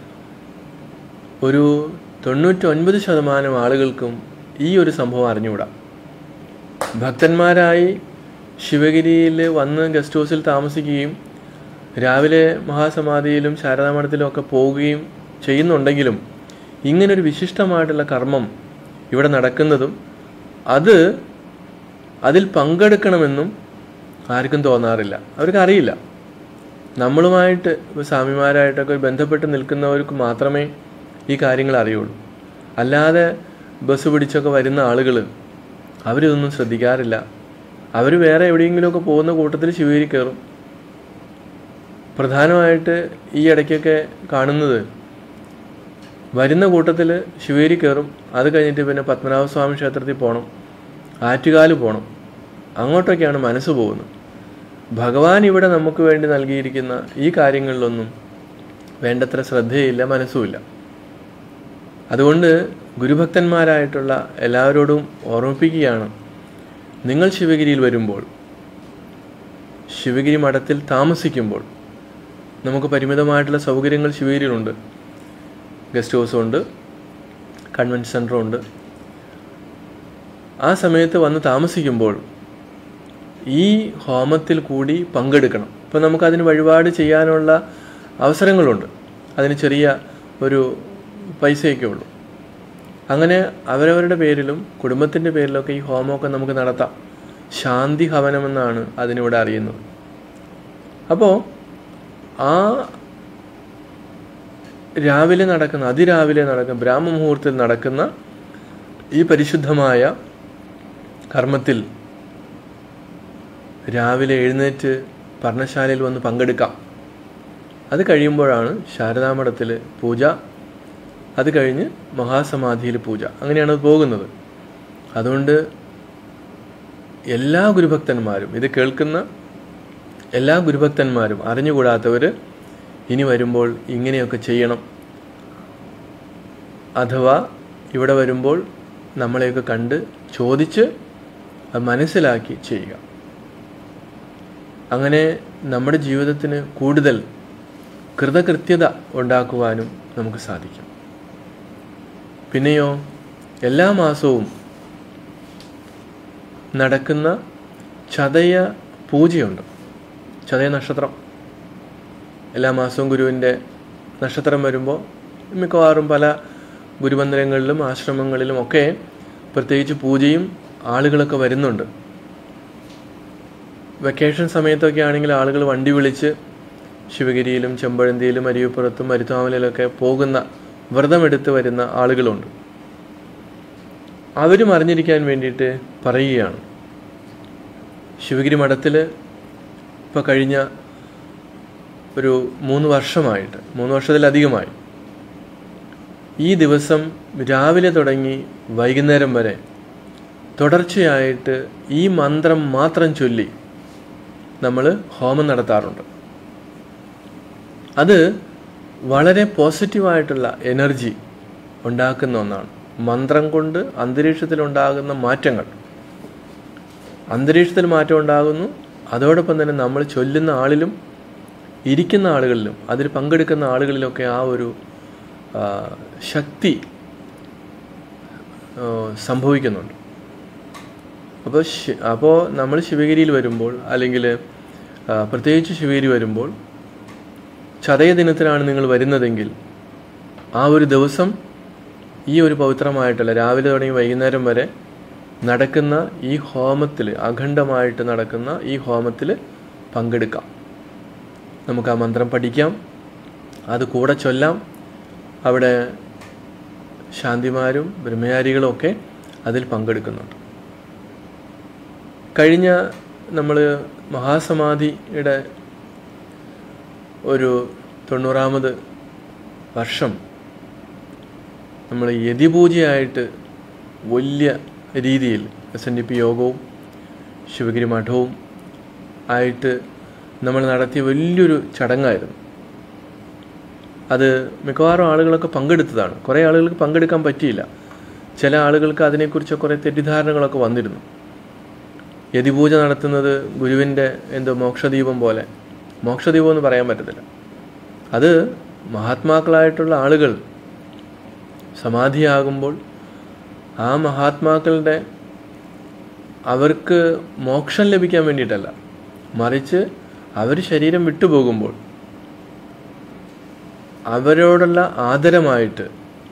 ഒരു തൊണ്ണൂറ്റൊൻപത് ശതമാനം ആളുകൾക്കും ഈ ഒരു സംഭവം അറിഞ്ഞുകൂടാ ഭക്തന്മാരായി ശിവഗിരിയിൽ വന്ന് ഗസ്റ്റ് ഹൗസിൽ താമസിക്കുകയും രാവിലെ മഹാസമാധിയിലും ശാരദാമഠത്തിലും ഒക്കെ പോവുകയും ചെയ്യുന്നുണ്ടെങ്കിലും ഇങ്ങനൊരു വിശിഷ്ടമായിട്ടുള്ള കർമ്മം ഇവിടെ നടക്കുന്നതും അത് അതിൽ പങ്കെടുക്കണമെന്നും ആർക്കും തോന്നാറില്ല അവർക്ക് അറിയില്ല നമ്മളുമായിട്ട് ഇപ്പോൾ സ്വാമിമാരായിട്ടൊക്കെ ബന്ധപ്പെട്ട് നിൽക്കുന്നവർക്ക് മാത്രമേ ഈ കാര്യങ്ങൾ അറിയുള്ളൂ അല്ലാതെ ബസ് പിടിച്ചൊക്കെ വരുന്ന ആളുകൾ അവരിതൊന്നും ശ്രദ്ധിക്കാറില്ല അവർ വേറെ എവിടെയെങ്കിലുമൊക്കെ പോകുന്ന കൂട്ടത്തിൽ ശിവേരി കയറും പ്രധാനമായിട്ട് ഈ ഇടയ്ക്കൊക്കെ കാണുന്നത് വരുന്ന കൂട്ടത്തിൽ ശിവേരി കയറും അത് കഴിഞ്ഞിട്ട് പിന്നെ പത്മനാഭസ്വാമി ക്ഷേത്രത്തിൽ പോകണം ആറ്റുകാല് പോകണം അങ്ങോട്ടൊക്കെയാണ് മനസ്സ് പോകുന്നത് ഭഗവാൻ ഇവിടെ നമുക്ക് വേണ്ടി നൽകിയിരിക്കുന്ന ഈ കാര്യങ്ങളിലൊന്നും വേണ്ടത്ര ശ്രദ്ധയില്ല മനസ്സുമില്ല അതുകൊണ്ട് ഗുരുഭക്തന്മാരായിട്ടുള്ള എല്ലാവരോടും ഓർമ്മിപ്പിക്കുകയാണ് നിങ്ങൾ ശിവഗിരിയിൽ വരുമ്പോൾ ശിവഗിരി മഠത്തിൽ താമസിക്കുമ്പോൾ നമുക്ക് പരിമിതമായിട്ടുള്ള സൗകര്യങ്ങൾ ശിവഗിരിയിലുണ്ട് ഗസ്റ്റ് ഹൗസും ഉണ്ട് കൺവെൻഷൻ സെൻ്ററും ഉണ്ട് ആ സമയത്ത് വന്ന് താമസിക്കുമ്പോൾ ഈ ഹോമത്തിൽ കൂടി പങ്കെടുക്കണം ഇപ്പം നമുക്കതിന് വഴിപാട് ചെയ്യാനുള്ള അവസരങ്ങളുണ്ട് അതിന് ചെറിയ ഒരു പൈസയൊക്കെ ഉള്ളൂ അങ്ങനെ അവരവരുടെ പേരിലും കുടുംബത്തിൻ്റെ പേരിലൊക്കെ ഈ ഹോമമൊക്കെ നമുക്ക് നടത്താം ശാന്തി ഹവനമെന്നാണ് അതിനിവിടെ അറിയുന്നത് അപ്പോൾ ആ രാവിലെ നടക്കുന്ന അതിരാവിലെ നടക്കുന്ന ബ്രാഹ്മമുഹൂർത്തത്തിൽ നടക്കുന്ന ഈ പരിശുദ്ധമായ കർമ്മത്തിൽ രാവിലെ എഴുന്നേറ്റ് പർണശാലയിൽ വന്ന് പങ്കെടുക്കാം അത് കഴിയുമ്പോഴാണ് ശാരദാമഠത്തിൽ പൂജ അത് കഴിഞ്ഞ് മഹാസമാധിയിൽ പൂജ അങ്ങനെയാണ് അത് പോകുന്നത് അതുകൊണ്ട് എല്ലാ ഗുരുഭക്തന്മാരും ഇത് കേൾക്കുന്ന എല്ലാ ഗുരുഭക്തന്മാരും അറിഞ്ഞുകൂടാത്തവർ ഇനി വരുമ്പോൾ ഇങ്ങനെയൊക്കെ ചെയ്യണം അഥവാ ഇവിടെ വരുമ്പോൾ നമ്മളെയൊക്കെ കണ്ട് ചോദിച്ച് അത് മനസ്സിലാക്കി ചെയ്യുക അങ്ങനെ നമ്മുടെ ജീവിതത്തിന് കൂടുതൽ കൃതകൃത്യത ഉണ്ടാക്കുവാനും നമുക്ക് സാധിക്കും പിന്നെയോ എല്ലാ മാസവും നടക്കുന്ന ചതയ പൂജയുണ്ട് ചതയ നക്ഷത്രം എല്ലാ മാസവും ഗുരുവിൻ്റെ നക്ഷത്രം വരുമ്പോൾ മിക്കവാറും പല ഗുരുമന്ദിരങ്ങളിലും ആശ്രമങ്ങളിലും ഒക്കെ പ്രത്യേകിച്ച് പൂജയും ആളുകളൊക്കെ വരുന്നുണ്ട് വെക്കേഷൻ സമയത്തൊക്കെ ആണെങ്കിൽ ആളുകൾ വണ്ടി വിളിച്ച് ശിവഗിരിയിലും ചെമ്പഴന്തിയിലും അരിയപ്പുറത്തും മരുത്താമലയിലൊക്കെ പോകുന്ന വ്രതമെടുത്ത് വരുന്ന ആളുകളുണ്ട് അവരും അറിഞ്ഞിരിക്കാൻ വേണ്ടിയിട്ട് പറയുകയാണ് ശിവഗിരി മഠത്തിൽ ഇപ്പോൾ കഴിഞ്ഞ ഒരു മൂന്ന് വർഷമായിട്ട് മൂന്ന് വർഷത്തിലധികമായി ഈ ദിവസം രാവിലെ തുടങ്ങി വൈകുന്നേരം വരെ തുടർച്ചയായിട്ട് ഈ മന്ത്രം മാത്രം ചൊല്ലി നമ്മൾ ഹോമം നടത്താറുണ്ട് അത് വളരെ പോസിറ്റീവായിട്ടുള്ള എനർജി ഉണ്ടാക്കുന്ന ഒന്നാണ് മന്ത്രം കൊണ്ട് അന്തരീക്ഷത്തിലുണ്ടാകുന്ന മാറ്റങ്ങൾ അന്തരീക്ഷത്തിൽ മാറ്റം ഉണ്ടാകുന്നു അതോടൊപ്പം തന്നെ നമ്മൾ ചൊല്ലുന്ന ആളിലും ഇരിക്കുന്ന ആളുകളിലും അതിൽ പങ്കെടുക്കുന്ന ആളുകളിലൊക്കെ ആ ഒരു ആ, ശക്തി ആ, സംഭവിക്കുന്നുണ്ട് അപ്പോൾ ശി- അപ്പോൾ നമ്മൾ ശിവഗിരിയിൽ വരുമ്പോൾ അല്ലെങ്കിൽ ആ, പ്രത്യേകിച്ച് ശിവഗിരി വരുമ്പോൾ ചതയ ദിനത്തിലാണ് നിങ്ങൾ വരുന്നതെങ്കിൽ ആ ഒരു ദിവസം ഈ ഒരു പവിത്രമായിട്ടുള്ള രാവിലെ തുടങ്ങി വൈകുന്നേരം വരെ നടക്കുന്ന ഈ ഹോമത്തിൽ അഖണ്ഡമായിട്ട് നടക്കുന്ന ഈ ഹോമത്തിൽ പങ്കെടുക്കാം നമുക്ക് ആ മന്ത്രം പഠിക്കാം അത് കൂടെ ചൊല്ലാം അവിടെ ശാന്തിമാരും ബ്രഹ്മചാരികളും ഒക്കെ അതിൽ പങ്കെടുക്കുന്നുണ്ട് കഴിഞ്ഞ നമ്മൾ മഹാസമാധിയുടെ ഒരു തൊണ്ണൂറാമത് വർഷം നമ്മൾ യതിപൂജയായിട്ട് വലിയ രീതിയിൽ എസ് എൻ ഡി പി യോഗവും ശിവഗിരി മഠവും ആയിട്ട് നമ്മൾ നടത്തിയ വലിയൊരു ചടങ്ങായിരുന്നു അത് മിക്കവാറും ആളുകളൊക്കെ പങ്കെടുത്തതാണ് കുറേ ആളുകൾക്ക് പങ്കെടുക്കാൻ പറ്റിയില്ല ചില ആളുകൾക്ക് അതിനെക്കുറിച്ച് കുറേ തെറ്റിദ്ധാരണകളൊക്കെ വന്നിരുന്നു യതിപൂജ നടത്തുന്നത് ഗുരുവിൻ്റെ എന്തോ മോക്ഷദീപം പോലെ മോക്ഷദീപം എന്ന് പറയാൻ പറ്റത്തില്ല അത് മഹാത്മാക്കളായിട്ടുള്ള ആളുകൾ സമാധിയാകുമ്പോൾ ആ മഹാത്മാക്കളുടെ അവർക്ക് മോക്ഷം ലഭിക്കാൻ വേണ്ടിയിട്ടല്ല മറിച്ച് അവർ ശരീരം വിട്ടുപോകുമ്പോൾ അവരോടുള്ള ആദരമായിട്ട്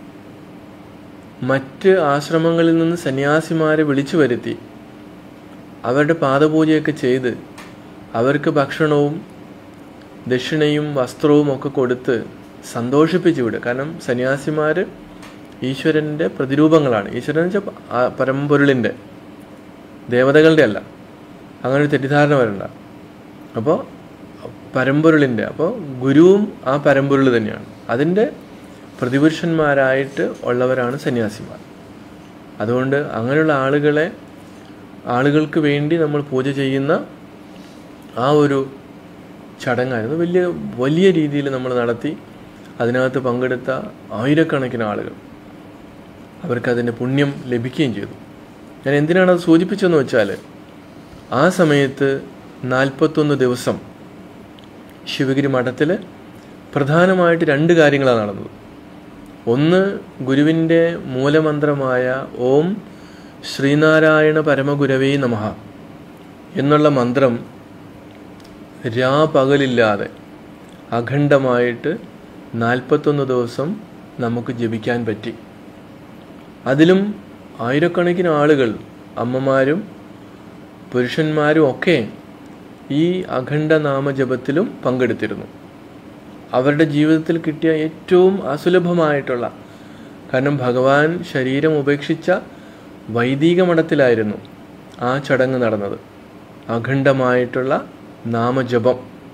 മറ്റ് ആശ്രമങ്ങളിൽ നിന്ന് സന്യാസിമാരെ വിളിച്ചു വരുത്തി അവരുടെ പാദപൂജയൊക്കെ ചെയ്ത് അവർക്ക് ഭക്ഷണവും ദക്ഷിണയും വസ്ത്രവും ഒക്കെ കൊടുത്ത് സന്തോഷിപ്പിച്ചു വിടുക കാരണം സന്യാസിമാർ ഈശ്വരൻ്റെ പ്രതിരൂപങ്ങളാണ് ഈശ്വരൻ എന്ന് വെച്ചാൽ ആ പരമ്പൊരുളിൻ്റെ ദേവതകളുടെ അല്ല അങ്ങനെ ഒരു തെറ്റിദ്ധാരണ വരണ്ട അപ്പോൾ പരമ്പൊരുളിൻ്റെ അപ്പോൾ ഗുരുവും ആ പരമ്പൊരുൾ തന്നെയാണ് അതിൻ്റെ പ്രതിപുരുഷന്മാരായിട്ട് ഉള്ളവരാണ് സന്യാസിമാർ അതുകൊണ്ട് അങ്ങനെയുള്ള ആളുകളെ ആളുകൾക്ക് വേണ്ടി നമ്മൾ പൂജ ചെയ്യുന്ന ആ ഒരു ചടങ്ങായിരുന്നു വലിയ വലിയ രീതിയിൽ നമ്മൾ നടത്തി അതിനകത്ത് പങ്കെടുത്ത ആയിരക്കണക്കിന് ആളുകൾ അവർക്കതിൻ്റെ പുണ്യം ലഭിക്കുകയും ചെയ്തു ഞാൻ എന്തിനാണ് അത് സൂചിപ്പിച്ചതെന്ന് വെച്ചാൽ ആ സമയത്ത് നാൽപ്പത്തൊന്ന് ദിവസം ശിവഗിരി മഠത്തിൽ പ്രധാനമായിട്ട് രണ്ട് കാര്യങ്ങളാണ് നടന്നത് ഒന്ന് ഗുരുവിൻ്റെ മൂലമന്ത്രമായ ഓം ശ്രീനാരായണ പരമഗുരവേ നമഃ എന്നുള്ള മന്ത്രം രാപകലില്ലാതെ അഖണ്ഡമായിട്ട് നാൽപ്പത്തൊന്ന് ദിവസം നമുക്ക് ജപിക്കാൻ പറ്റി അതിലും ആയിരക്കണക്കിന് ആളുകൾ അമ്മമാരും പുരുഷന്മാരും ഒക്കെ ഈ അഖണ്ഡ നാമജപത്തിലും പങ്കെടുത്തിരുന്നു അവരുടെ ജീവിതത്തിൽ കിട്ടിയ ഏറ്റവും അസുലഭമായിട്ടുള്ള കാരണം ഭഗവാൻ ശരീരം ഉപേക്ഷിച്ച വൈദിക മഠത്തിലായിരുന്നു ആ ചടങ്ങ് നടന്നത് അഖണ്ഡമായിട്ടുള്ള നാമജപം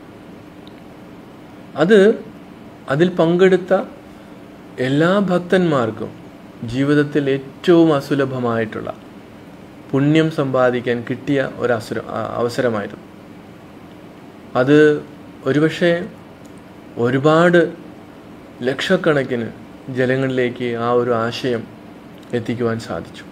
അത് അതിൽ പങ്കെടുത്ത എല്ലാ ഭക്തന്മാർക്കും ജീവിതത്തിൽ ഏറ്റവും അസുലഭമായിട്ടുള്ള പുണ്യം സമ്പാദിക്കാൻ കിട്ടിയ ഒരു അസുര ആ- അവസരമായിരുന്നു അത് ഒരുപക്ഷെ ഒരുപാട് ലക്ഷക്കണക്കിന് ജനങ്ങളിലേക്ക് ആ ഒരു ആശയം എത്തിക്കുവാൻ സാധിച്ചു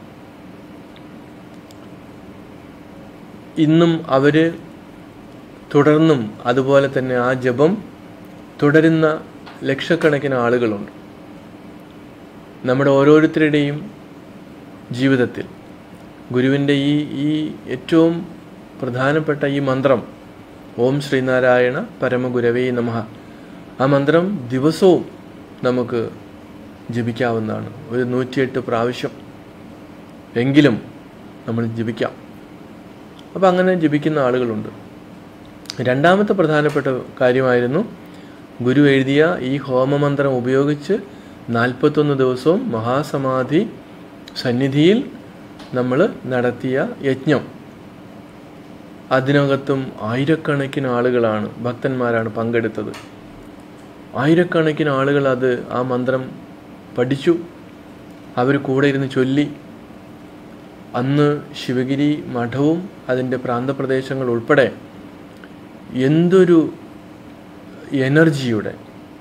ഇന്നും അവർ തുടർന്നും അതുപോലെ തന്നെ ആ ജപം തുടരുന്ന ലക്ഷക്കണക്കിന് ആളുകളുണ്ട് നമ്മുടെ ഓരോരുത്തരുടെയും ജീവിതത്തിൽ ഗുരുവിൻ്റെ ഈ ഈ ഏറ്റവും പ്രധാനപ്പെട്ട ഈ മന്ത്രം ഓം ശ്രീനാരായണ പരമഗുരവേ നമഃ ആ മന്ത്രം ദിവസവും നമുക്ക് ജപിക്കാവുന്നതാണ് ഒരു നൂറ്റിയെട്ട് പ്രാവശ്യം എങ്കിലും നമ്മൾ ജപിക്കാം അപ്പോൾ അങ്ങനെ ജപിക്കുന്ന ആളുകളുണ്ട് രണ്ടാമത്തെ പ്രധാനപ്പെട്ട കാര്യമായിരുന്നു ഗുരു എഴുതിയ ഈ ഹോമമന്ത്രം ഉപയോഗിച്ച് നാൽപ്പത്തൊന്ന് ദിവസവും മഹാസമാധി സന്നിധിയിൽ നമ്മൾ നടത്തിയ യജ്ഞം അതിനകത്തും ആയിരക്കണക്കിന് ആളുകളാണ് ഭക്തന്മാരാണ് പങ്കെടുത്തത് ആയിരക്കണക്കിന് ആളുകൾ അത് ആ മന്ത്രം പഠിച്ചു അവർ കൂടെ ഇരുന്ന് ചൊല്ലി അന്ന് ശിവഗിരി മഠവും അതിൻ്റെ പ്രാന്തപ്രദേശങ്ങൾ ഉൾപ്പെടെ എന്തൊരു എനർജിയുടെ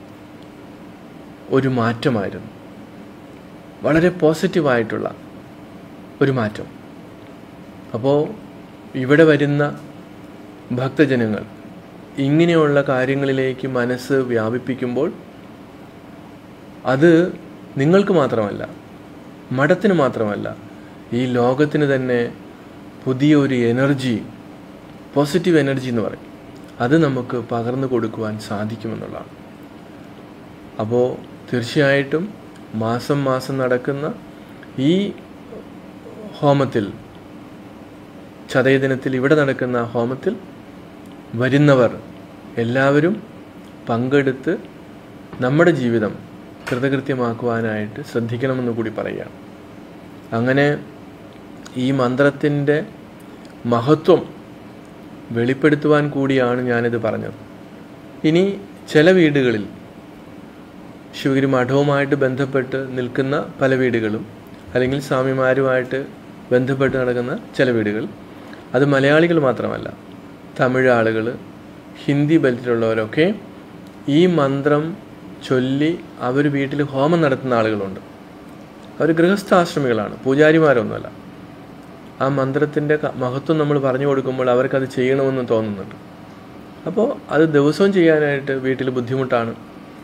ഒരു മാറ്റമായിരുന്നു വളരെ പോസിറ്റീവായിട്ടുള്ള ഒരു മാറ്റം അപ്പോൾ ഇവിടെ വരുന്ന ഭക്തജനങ്ങൾ ഇങ്ങനെയുള്ള കാര്യങ്ങളിലേക്ക് മനസ്സ് വ്യാപിപ്പിക്കുമ്പോൾ അത് നിങ്ങൾക്ക് മാത്രമല്ല മഠത്തിന് മാത്രമല്ല ഈ ലോകത്തിന് തന്നെ പുതിയ ഒരു എനർജി പോസിറ്റീവ് എനർജി എന്ന് പറയും അത് നമുക്ക് പകർന്നു കൊടുക്കുവാൻ സാധിക്കുമെന്നുള്ളതാണ് അപ്പോൾ തീർച്ചയായിട്ടും മാസം മാസം നടക്കുന്ന ഈ ഹോമത്തിൽ ചതയദിനത്തിൽ ഇവിടെ നടക്കുന്ന ഹോമത്തിൽ വരുന്നവർ എല്ലാവരും പങ്കെടുത്ത് നമ്മുടെ ജീവിതം കൃതകൃത്യമാക്കുവാനായിട്ട് ശ്രദ്ധിക്കണമെന്ന് കൂടി പറയുകയാണ് അങ്ങനെ ഈ മന്ത്രത്തിൻ്റെ മഹത്വം വെളിപ്പെടുത്തുവാൻ കൂടിയാണ് ഞാനിത് പറഞ്ഞത് ഇനി ചില വീടുകളിൽ ശിവഗിരി മഠവുമായിട്ട് ബന്ധപ്പെട്ട് നിൽക്കുന്ന പല വീടുകളും അല്ലെങ്കിൽ സ്വാമിമാരുമായിട്ട് ബന്ധപ്പെട്ട് നടക്കുന്ന ചില വീടുകൾ അത് മലയാളികൾ മാത്രമല്ല തമിഴ് ആളുകൾ ഹിന്ദി ബലത്തിലുള്ളവരൊക്കെ ഈ മന്ത്രം ചൊല്ലി അവർ വീട്ടിൽ ഹോമം നടത്തുന്ന ആളുകളുണ്ട് അവർ ഗൃഹസ്ഥാശ്രമികളാണ് പൂജാരിമാരൊന്നുമല്ല ആ മന്ത്രത്തിൻ്റെ ക- മഹത്വം നമ്മൾ പറഞ്ഞു കൊടുക്കുമ്പോൾ അവർക്കത് ചെയ്യണമെന്ന് തോന്നുന്നുണ്ട് അപ്പോൾ അത് ദിവസവും ചെയ്യാനായിട്ട് വീട്ടിൽ ബുദ്ധിമുട്ടാണ്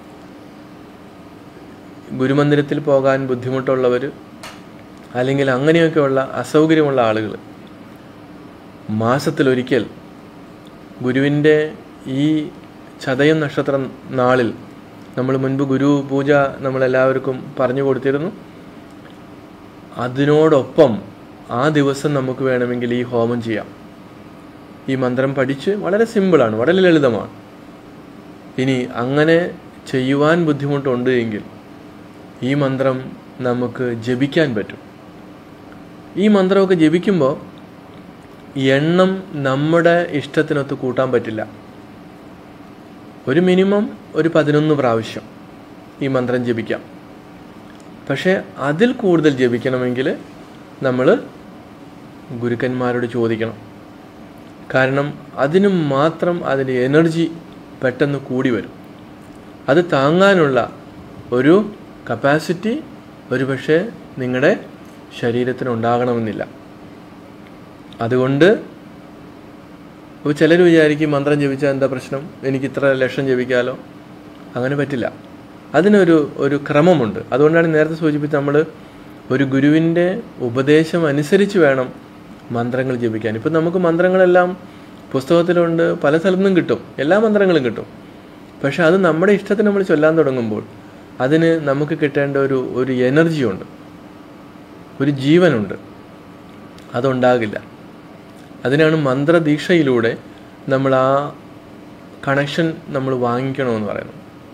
ഗുരുമന്ദിരത്തിൽ പോകാൻ ബുദ്ധിമുട്ടുള്ളവർ അല്ലെങ്കിൽ അങ്ങനെയൊക്കെയുള്ള അസൗകര്യമുള്ള ആളുകൾ മാസത്തിലൊരിക്കൽ ഗുരുവിൻ്റെ ഈ ചതയം നക്ഷത്ര നാളിൽ നമ്മൾ മുൻപ് ഗുരു പൂജ നമ്മളെല്ലാവർക്കും പറഞ്ഞു കൊടുത്തിരുന്നു അതിനോടൊപ്പം ആ ദിവസം നമുക്ക് വേണമെങ്കിൽ ഈ ഹോമം ചെയ്യാം ഈ മന്ത്രം പഠിച്ച് വളരെ സിമ്പിളാണ് വളരെ ലളിതമാണ് ഇനി അങ്ങനെ ചെയ്യുവാൻ ബുദ്ധിമുട്ടുണ്ട് എങ്കിൽ ഈ മന്ത്രം നമുക്ക് ജപിക്കാൻ പറ്റും ഈ മന്ത്രമൊക്കെ ജപിക്കുമ്പോൾ എണ്ണം നമ്മുടെ ഇഷ്ടത്തിനൊത്ത് കൂട്ടാൻ പറ്റില്ല ഒരു മിനിമം ഒരു പതിനൊന്ന് പ്രാവശ്യം ഈ മന്ത്രം ജപിക്കാം പക്ഷേ അതിൽ കൂടുതൽ ജപിക്കണമെങ്കിൽ നമ്മൾ ഗുരുക്കന്മാരോട് ചോദിക്കണം കാരണം അതിന് മാത്രം അതിൻ്റെ എനർജി പെട്ടെന്ന് കൂടി വരും അത് താങ്ങാനുള്ള ഒരു കപ്പാസിറ്റി ഒരുപക്ഷെ നിങ്ങളുടെ ശരീരത്തിന് ഉണ്ടാകണമെന്നില്ല അതുകൊണ്ട് ഇപ്പോൾ ചിലർ വിചാരിക്കും മന്ത്രം ജപിച്ചാൽ എന്താ പ്രശ്നം എനിക്ക് ഇത്ര ലക്ഷം ജപിക്കാലോ അങ്ങനെ പറ്റില്ല അതിനൊരു ഒരു ക്രമമുണ്ട് അതുകൊണ്ടാണ് നേരത്തെ സൂചിപ്പിച്ച് നമ്മൾ ഒരു ഗുരുവിൻ്റെ ഉപദേശം അനുസരിച്ച് വേണം മന്ത്രങ്ങൾ ജപിക്കാൻ ഇപ്പം നമുക്ക് മന്ത്രങ്ങളെല്ലാം പുസ്തകത്തിലുണ്ട് പല സ്ഥലത്തു നിന്നും കിട്ടും എല്ലാ മന്ത്രങ്ങളും കിട്ടും പക്ഷെ അത് നമ്മുടെ ഇഷ്ടത്തിന് നമ്മൾ ചൊല്ലാൻ തുടങ്ങുമ്പോൾ അതിന് നമുക്ക് കിട്ടേണ്ട ഒരു ഒരു എനർജിയുണ്ട് ഒരു ജീവനുണ്ട് അതുണ്ടാകില്ല അതിനാണ് മന്ത്രദീക്ഷയിലൂടെ നമ്മൾ ആ കണക്ഷൻ നമ്മൾ വാങ്ങിക്കണമെന്ന് പറയുന്നത്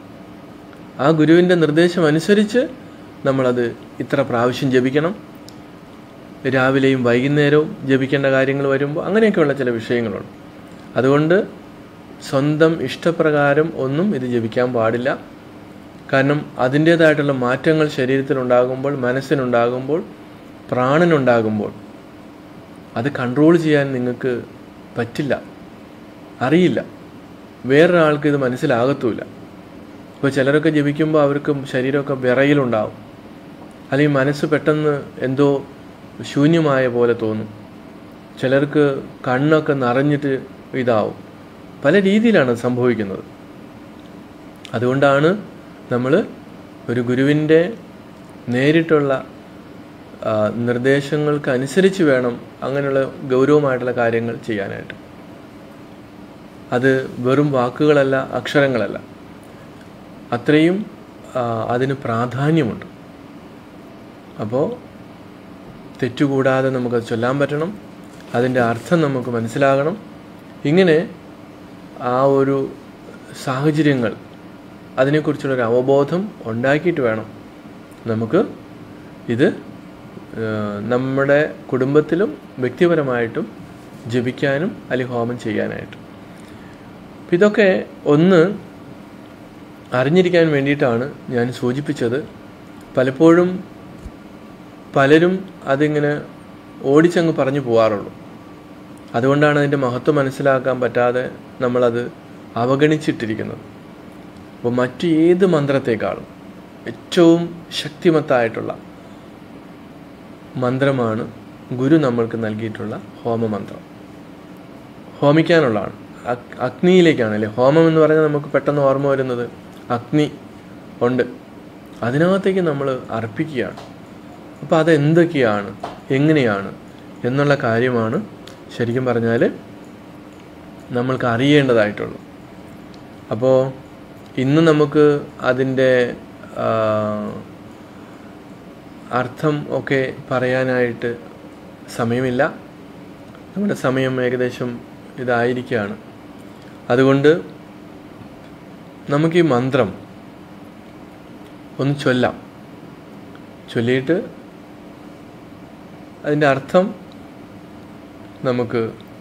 ആ ഗുരുവിൻ്റെ നിർദ്ദേശം അനുസരിച്ച് നമ്മളത് ഇത്ര പ്രാവശ്യം ജപിക്കണം രാവിലെയും വൈകുന്നേരവും ജപിക്കേണ്ട കാര്യങ്ങൾ വരുമ്പോൾ അങ്ങനെയൊക്കെയുള്ള ചില വിഷയങ്ങളുണ്ട് അതുകൊണ്ട് സ്വന്തം ഇഷ്ടപ്രകാരം ഒന്നും ഇത് ജപിക്കാൻ പാടില്ല കാരണം അതിൻ്റേതായിട്ടുള്ള മാറ്റങ്ങൾ ശരീരത്തിലുണ്ടാകുമ്പോൾ മനസ്സിനുണ്ടാകുമ്പോൾ പ്രാണനുണ്ടാകുമ്പോൾ അത് കൺട്രോൾ ചെയ്യാൻ നിങ്ങൾക്ക് പറ്റില്ല അറിയില്ല വേറൊരാൾക്ക് ഇത് മനസ്സിലാകത്തുമില്ല ഇപ്പോൾ ചിലരൊക്കെ ജപിക്കുമ്പോൾ അവർക്ക് ശരീരമൊക്കെ വിറയിലുണ്ടാവും അല്ലെങ്കിൽ മനസ്സ് പെട്ടെന്ന് എന്തോ ശൂന്യമായ പോലെ തോന്നും ചിലർക്ക് കണ്ണൊക്കെ നിറഞ്ഞിട്ട് ഇതാവും പല രീതിയിലാണ് അത് സംഭവിക്കുന്നത് അതുകൊണ്ടാണ് നമ്മൾ ഒരു ഗുരുവിൻ്റെ നേരിട്ടുള്ള ആ, നിർദ്ദേശങ്ങൾക്ക് അനുസരിച്ച് വേണം അങ്ങനെയുള്ള ഗൗരവമായിട്ടുള്ള കാര്യങ്ങൾ ചെയ്യാനായിട്ട് അത് വെറും വാക്കുകളല്ല അക്ഷരങ്ങളല്ല അത്രയും ആ, അതിന് പ്രാധാന്യമുണ്ട് അപ്പോൾ തെറ്റുകൂടാതെ നമുക്കത് ചൊല്ലാൻ പറ്റണം അതിൻ്റെ അർത്ഥം നമുക്ക് മനസ്സിലാകണം ഇങ്ങനെ ആ ഒരു സാഹചര്യങ്ങൾ അതിനെക്കുറിച്ചുള്ളൊരു അവബോധം ഉണ്ടാക്കിയിട്ട് വേണം നമുക്ക് ഇത് ഏഹ്, നമ്മുടെ കുടുംബത്തിലും വ്യക്തിപരമായിട്ടും ജപിക്കാനും അല്ലെങ്കിൽ ഹോമം ചെയ്യാനായിട്ടും അപ്പം ഇതൊക്കെ ഒന്ന് അറിഞ്ഞിരിക്കാൻ വേണ്ടിയിട്ടാണ് ഞാൻ സൂചിപ്പിച്ചത് പലപ്പോഴും പലരും അതിങ്ങനെ ഓടിച്ചങ്ങ് പറഞ്ഞു പോകാറുള്ളൂ അതുകൊണ്ടാണ് അതിൻ്റെ മഹത്വം മനസ്സിലാക്കാൻ പറ്റാതെ നമ്മളത് അവഗണിച്ചിട്ടിരിക്കുന്നത് അപ്പോൾ മറ്റു ഏത് മന്ത്രത്തെക്കാളും ഏറ്റവും ശക്തിമത്തായിട്ടുള്ള മന്ത്രമാണ് ഗുരു നമ്മൾക്ക് നൽകിയിട്ടുള്ള ഹോമമന്ത്രം ഹോമിക്കാനുള്ളതാണ് അഗ്- അഗ്നിയിലേക്കാണ് അല്ലേ ഹോമം എന്ന് പറഞ്ഞാൽ നമുക്ക് പെട്ടെന്ന് ഓർമ്മ വരുന്നത് അഗ്നി ഉണ്ട് അതിനകത്തേക്ക് നമ്മൾ അർപ്പിക്കുകയാണ് അപ്പോൾ അതെന്തൊക്കെയാണ് എങ്ങനെയാണ് എന്നുള്ള കാര്യമാണ് ശരിക്കും പറഞ്ഞാൽ നമ്മൾക്ക് അറിയേണ്ടതായിട്ടുള്ളൂ അപ്പോൾ ഇന്ന് നമുക്ക് അതിൻ്റെ ആ, അർത്ഥം ഒക്കെ പറയാനായിട്ട് സമയമില്ല നമ്മുടെ സമയം ഏകദേശം ഇതായിരിക്കുകയാണ് അതുകൊണ്ട് നമുക്ക് ഈ മന്ത്രം ഒന്ന് ചൊല്ലാം ചൊല്ലിയിട്ട് അതിൻ്റെ അർത്ഥം നമുക്ക്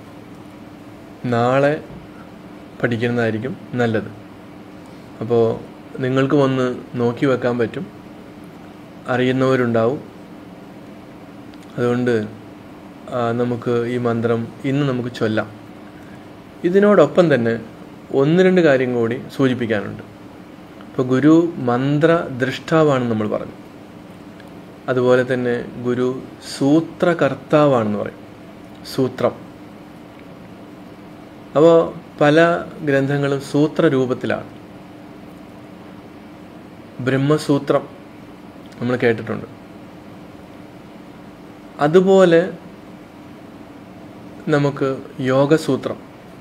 നാളെ പഠിക്കുന്നതായിരിക്കും നല്ലത് അപ്പോൾ നിങ്ങൾക്ക് വന്ന് നോക്കി വെക്കാൻ പറ്റും അറിയുന്നവരുണ്ടാവും അതുകൊണ്ട് ആ, നമുക്ക് ഈ മന്ത്രം ഇന്ന് നമുക്ക് ചൊല്ലാം ഇതിനോടൊപ്പം തന്നെ ഒന്ന് രണ്ട് കാര്യം കൂടി സൂചിപ്പിക്കാനുണ്ട് ഇപ്പോൾ ഗുരു മന്ത്ര ദൃഷ്ടാവാണെന്ന് നമ്മൾ പറഞ്ഞു അതുപോലെ തന്നെ ഗുരു സൂത്രകർത്താവാണെന്ന് പറയും സൂത്രം അപ്പോൾ പല ഗ്രന്ഥങ്ങളും സൂത്ര രൂപത്തിലാണ് ബ്രഹ്മസൂത്രം നമ്മൾ കേട്ടിട്ടുണ്ട് അതുപോലെ നമുക്ക് യോഗസൂത്രം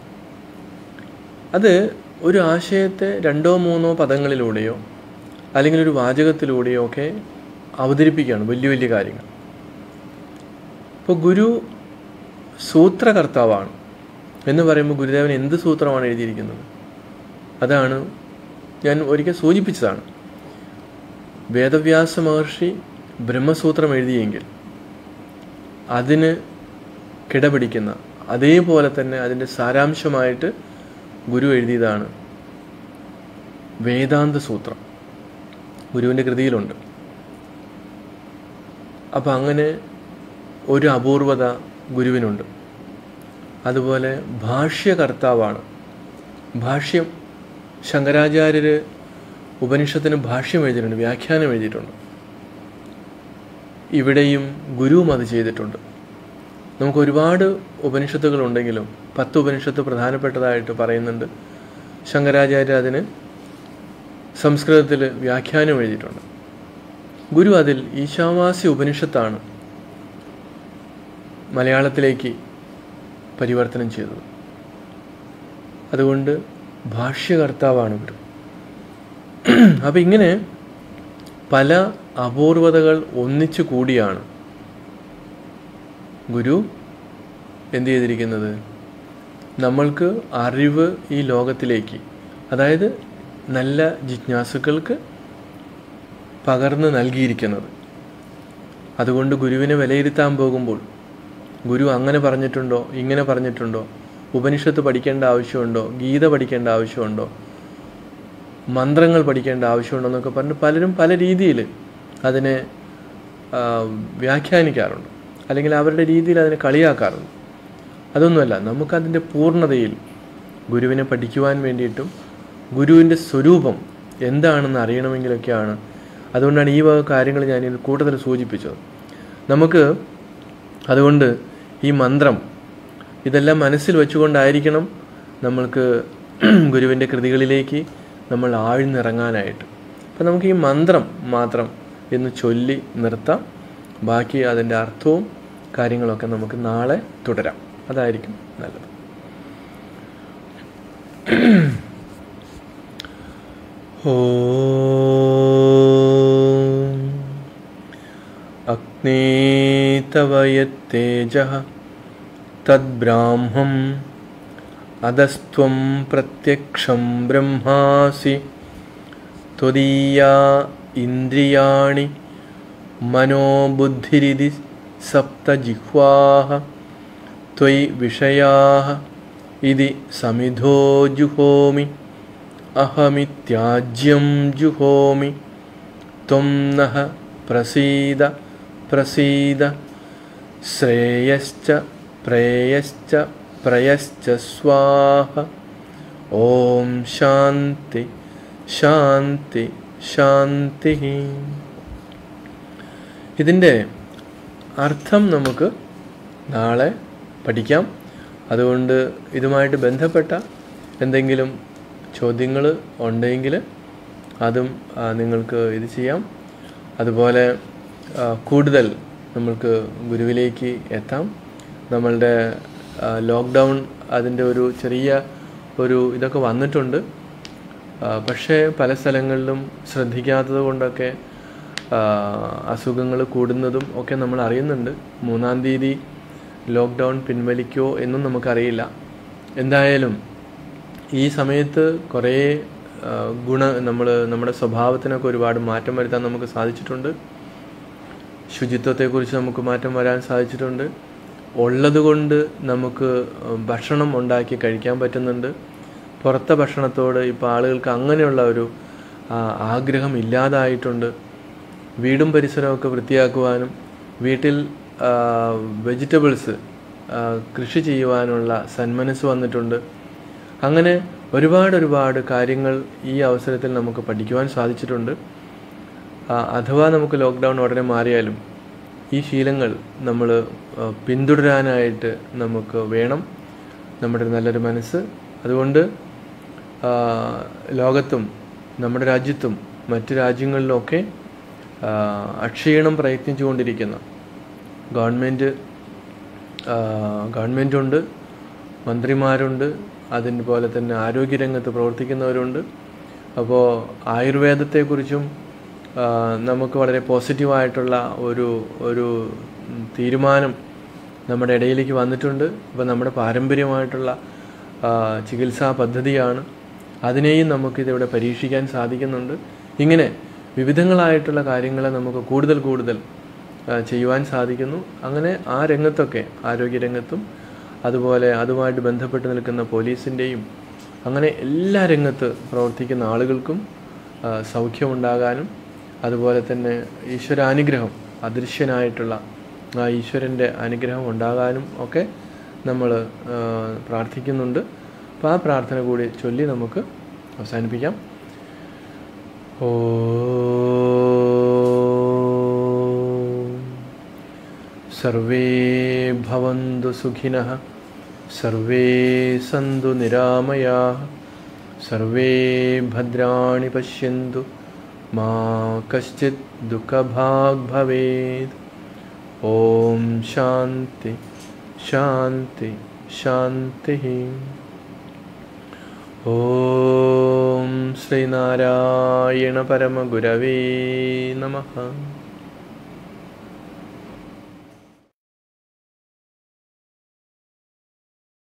അത് ഒരു ആശയത്തെ രണ്ടോ മൂന്നോ പദങ്ങളിലൂടെയോ അല്ലെങ്കിൽ ഒരു വാചകത്തിലൂടെയോ ഒക്കെ അവതരിപ്പിക്കുകയാണ് വലിയ വലിയ കാര്യങ്ങൾ ഇപ്പോൾ ഗുരു സൂത്രകർത്താവാണ് എന്ന് പറയുമ്പോൾ ഗുരുദേവൻ എന്ത് സൂത്രമാണ് എഴുതിയിരിക്കുന്നത് അതാണ് ഞാൻ ഒരിക്കൽ സൂചിപ്പിച്ചതാണ് വേദവ്യാസ മഹർഷി ബ്രഹ്മസൂത്രം എഴുതിയെങ്കിൽ അതിന് കിടപിടിക്കുന്ന അതേപോലെ തന്നെ അതിൻ്റെ സാരാംശമായിട്ട് ഗുരു എഴുതിയതാണ് വേദാന്ത സൂത്രം ഗുരുവിൻ്റെ കൃതിയിലുണ്ട് അപ്പം അങ്ങനെ ഒരു അപൂർവത ഗുരുവിനുണ്ട് അതുപോലെ ഭാഷ്യകർത്താവാണ് ഭാഷ്യം ശങ്കരാചാര്യർ ഉപനിഷത്തിന് ഭാഷ്യം എഴുതിയിട്ടുണ്ട് വ്യാഖ്യാനം എഴുതിയിട്ടുണ്ട് ഇവിടെയും ഗുരുവും അത് ചെയ്തിട്ടുണ്ട് നമുക്ക് ഒരുപാട് ഉപനിഷത്തുകൾ ഉണ്ടെങ്കിലും പത്ത് ഉപനിഷത്ത് പ്രധാനപ്പെട്ടതായിട്ട് പറയുന്നുണ്ട് ശങ്കരാചാര്യ അതിന് സംസ്കൃതത്തിൽ വ്യാഖ്യാനം എഴുതിയിട്ടുണ്ട് ഗുരു അതിൽ ഈശാവാസ്യ ഉപനിഷത്താണ് മലയാളത്തിലേക്ക് പരിവർത്തനം ചെയ്തത് അതുകൊണ്ട് ഭാഷ്യകർത്താവാണ് ഗുരു അപ്പം ഇങ്ങനെ പല അപൂർവതകൾ ഒന്നിച്ചു കൂടിയാണ് ഗുരു എന്ത് ചെയ്തിരിക്കുന്നത് നമ്മൾക്ക് അറിവ് ഈ ലോകത്തിലേക്ക് അതായത് നല്ല ജിജ്ഞാസുക്കൾക്ക് പകർന്നു നൽകിയിരിക്കുന്നത് അതുകൊണ്ട് ഗുരുവിനെ വിലയിരുത്താൻ പോകുമ്പോൾ ഗുരു അങ്ങനെ പറഞ്ഞിട്ടുണ്ടോ ഇങ്ങനെ പറഞ്ഞിട്ടുണ്ടോ ഉപനിഷത്ത് പഠിക്കേണ്ട ആവശ്യമുണ്ടോ ഗീത പഠിക്കേണ്ട ആവശ്യമുണ്ടോ മന്ത്രങ്ങൾ പഠിക്കേണ്ട ആവശ്യമുണ്ടോ എന്നൊക്കെ പറഞ്ഞ് പലരും പല രീതിയിൽ അതിനെ ആ, വ്യാഖ്യാനിക്കാറുണ്ട് അല്ലെങ്കിൽ അവരുടെ രീതിയിൽ അതിനെ കളിയാക്കാറുണ്ട് അതൊന്നുമല്ല നമുക്കതിൻ്റെ പൂർണ്ണതയിൽ ഗുരുവിനെ പഠിക്കുവാൻ വേണ്ടിയിട്ടും ഗുരുവിൻ്റെ സ്വരൂപം എന്താണെന്ന് അറിയണമെങ്കിലൊക്കെയാണ് അതുകൊണ്ടാണ് ഈ വക കാര്യങ്ങൾ ഞാൻ ഇതിൽ കൂടുതൽ സൂചിപ്പിച്ചത് നമുക്ക് അതുകൊണ്ട് ഈ മന്ത്രം ഇതെല്ലാം മനസ്സിൽ വെച്ചുകൊണ്ടായിരിക്കണം നമ്മൾക്ക് ഗുരുവിൻ്റെ കൃതികളിലേക്ക് നമ്മൾ ആഴ്ന്നിറങ്ങാനായിട്ട് അപ്പം നമുക്ക് ഈ മന്ത്രം മാത്രം എന്ന് ചൊല്ലി നിർത്താം ബാക്കി അതിൻ്റെ അർത്ഥവും കാര്യങ്ങളൊക്കെ നമുക്ക് നാളെ തുടരാം അതായിരിക്കും നല്ലത് ഓം അഗ്നേ തവ യത്തേജഃ തദ്ബ്രാഹ്മം അധസ്ത്വം പ്രത്യക്ഷം ബ്രഹ്മാസി ത്വദീയാ ഇന്ദ്രിയാണി മനോബുദ്ധിരിതി സപ്തജിഹ്വാः ത്വയി വിഷയാः ഇതി സമിധോ ജുഹോമി അഹമിത്യാജ്യം ജുഹോമി ത്വം നഃ പ്രസീദ പ്രസീദ ശ്രേയശ്ച പ്രേയശ്ച പ്രയശ്ച സ്വാഹ ഓം ശാന്തി ശാന്തി ശാന്തി ഇതിൻ്റെ അർത്ഥം നമുക്ക് നാളെ പഠിക്കാം അതുകൊണ്ട് ഇതുമായിട്ട് ബന്ധപ്പെട്ട എന്തെങ്കിലും ചോദ്യങ്ങൾ ഉണ്ടെങ്കിൽ അതും ആ, നിങ്ങൾക്ക് ഇത് ചെയ്യാം അതുപോലെ ആ, കൂടുതൽ നമ്മൾക്ക് ഗുരുവിലേക്ക് എത്താം നമ്മളുടെ ആ, ലോക്ക്ഡൗൺ അതിൻ്റെ ഒരു ചെറിയ ഒരു ഇതൊക്കെ വന്നിട്ടുണ്ട് ആ, പക്ഷേ പല സ്ഥലങ്ങളിലും ശ്രദ്ധിക്കാത്തത് കൊണ്ടൊക്കെ അസുഖങ്ങൾ കൂടുന്നതും ഒക്കെ നമ്മൾ അറിയുന്നുണ്ട് മൂന്നാം തീയതി ലോക്ക്ഡൗൺ പിൻവലിക്കോ എന്നും നമുക്കറിയില്ല എന്തായാലും ഈ സമയത്ത് കുറേ ആ, ഗുണ നമ്മൾ നമ്മുടെ സ്വഭാവത്തിനൊക്കെ ഒരുപാട് മാറ്റം വരുത്താൻ നമുക്ക് സാധിച്ചിട്ടുണ്ട് ശുചിത്വത്തെക്കുറിച്ച് നമുക്ക് മാറ്റം വരാൻ സാധിച്ചിട്ടുണ്ട് ഉള്ളതുകൊണ്ട് നമുക്ക് ഭക്ഷണം ഉണ്ടാക്കി കഴിക്കാൻ പറ്റുന്നുണ്ട് പുറത്തെ ഭക്ഷണത്തോട് ഇപ്പോൾ ആളുകൾക്ക് അങ്ങനെയുള്ള ഒരു ആ, ആഗ്രഹം ഇല്ലാതായിട്ടുണ്ട് വീടും പരിസരമൊക്കെ വൃത്തിയാക്കുവാനും വീട്ടിൽ വെജിറ്റബിൾസ് കൃഷി ചെയ്യുവാനുള്ള സന്മനസ് വന്നിട്ടുണ്ട് അങ്ങനെ ഒരുപാട് ഒരുപാട് കാര്യങ്ങൾ ഈ അവസരത്തിൽ നമുക്ക് പഠിക്കുവാൻ സാധിച്ചിട്ടുണ്ട് ആ, അഥവാ നമുക്ക് ലോക്ക്ഡൗൺ ഉടനെ മാറിയാലും ഈ ശീലങ്ങൾ നമ്മൾ പിന്തുടരാനായിട്ട് നമുക്ക് വേണം നമ്മുടെ ഒരു നല്ലൊരു മനസ്സ് അതുകൊണ്ട് ആ, ലോകത്തും നമ്മുടെ രാജ്യത്തും മറ്റ് രാജ്യങ്ങളിലുമൊക്കെ ആ, അക്ഷീണം പ്രയത്നിച്ചുകൊണ്ടിരിക്കുന്ന ഗവൺമെൻറ് ഗവൺമെൻറ്റുണ്ട് മന്ത്രിമാരുണ്ട് അതിന് പോലെ തന്നെ ആരോഗ്യരംഗത്ത് പ്രവർത്തിക്കുന്നവരുണ്ട് അപ്പോൾ ആയുർവേദത്തെക്കുറിച്ചും ആ, നമുക്ക് വളരെ പോസിറ്റീവായിട്ടുള്ള ഒരു ഒരു ഉം, തീരുമാനം നമ്മുടെ ഇടയിലേക്ക് വന്നിട്ടുണ്ട് അപ്പോൾ നമ്മുടെ പാരമ്പര്യമായിട്ടുള്ള ആ, ചികിത്സാ പദ്ധതിയാണ് അതിനെയും നമുക്കിതിവിടെ പരീക്ഷിക്കാൻ സാധിക്കുന്നുണ്ട് ഇങ്ങനെ വിവിധങ്ങളായിട്ടുള്ള കാര്യങ്ങളെ നമുക്ക് കൂടുതൽ കൂടുതൽ ആ, ചെയ്യുവാൻ സാധിക്കുന്നു അങ്ങനെ ആ രംഗത്തൊക്കെ ആരോഗ്യരംഗത്തും അതുപോലെ അതുമായിട്ട് ബന്ധപ്പെട്ട് നിൽക്കുന്ന പോലീസിൻ്റെയും അങ്ങനെ എല്ലാ രംഗത്ത് പ്രവർത്തിക്കുന്ന ആളുകൾക്കും ആ, സൗഖ്യമുണ്ടാകാനും അതുപോലെ തന്നെ ഈശ്വരാനുഗ്രഹം അദൃശ്യനായിട്ടുള്ള ആ ഈശ്വരൻ്റെ അനുഗ്രഹം ഉണ്ടാകാനും ഒക്കെ നമ്മൾ പ്രാർത്ഥിക്കുന്നുണ്ട് അപ്പോൾ ആ പ്രാർത്ഥന കൂടി ചൊല്ലി നമുക്ക് അവസാനിപ്പിക്കാം ഓ സർവേ ഭവന്തു സുഖിനഃ സർവേ സന്തു നിരാമയാः സർവേ ഭദ്രാണി പശ്യन्तु മാ കശ്ചിത് ദുഃഖഭാഗ് ഭവേത് ഓം ശാന്തി ശാന്തി ശാന്തി ഓം ശ്രീനാരായണ പരമഗുരവേ നമഃ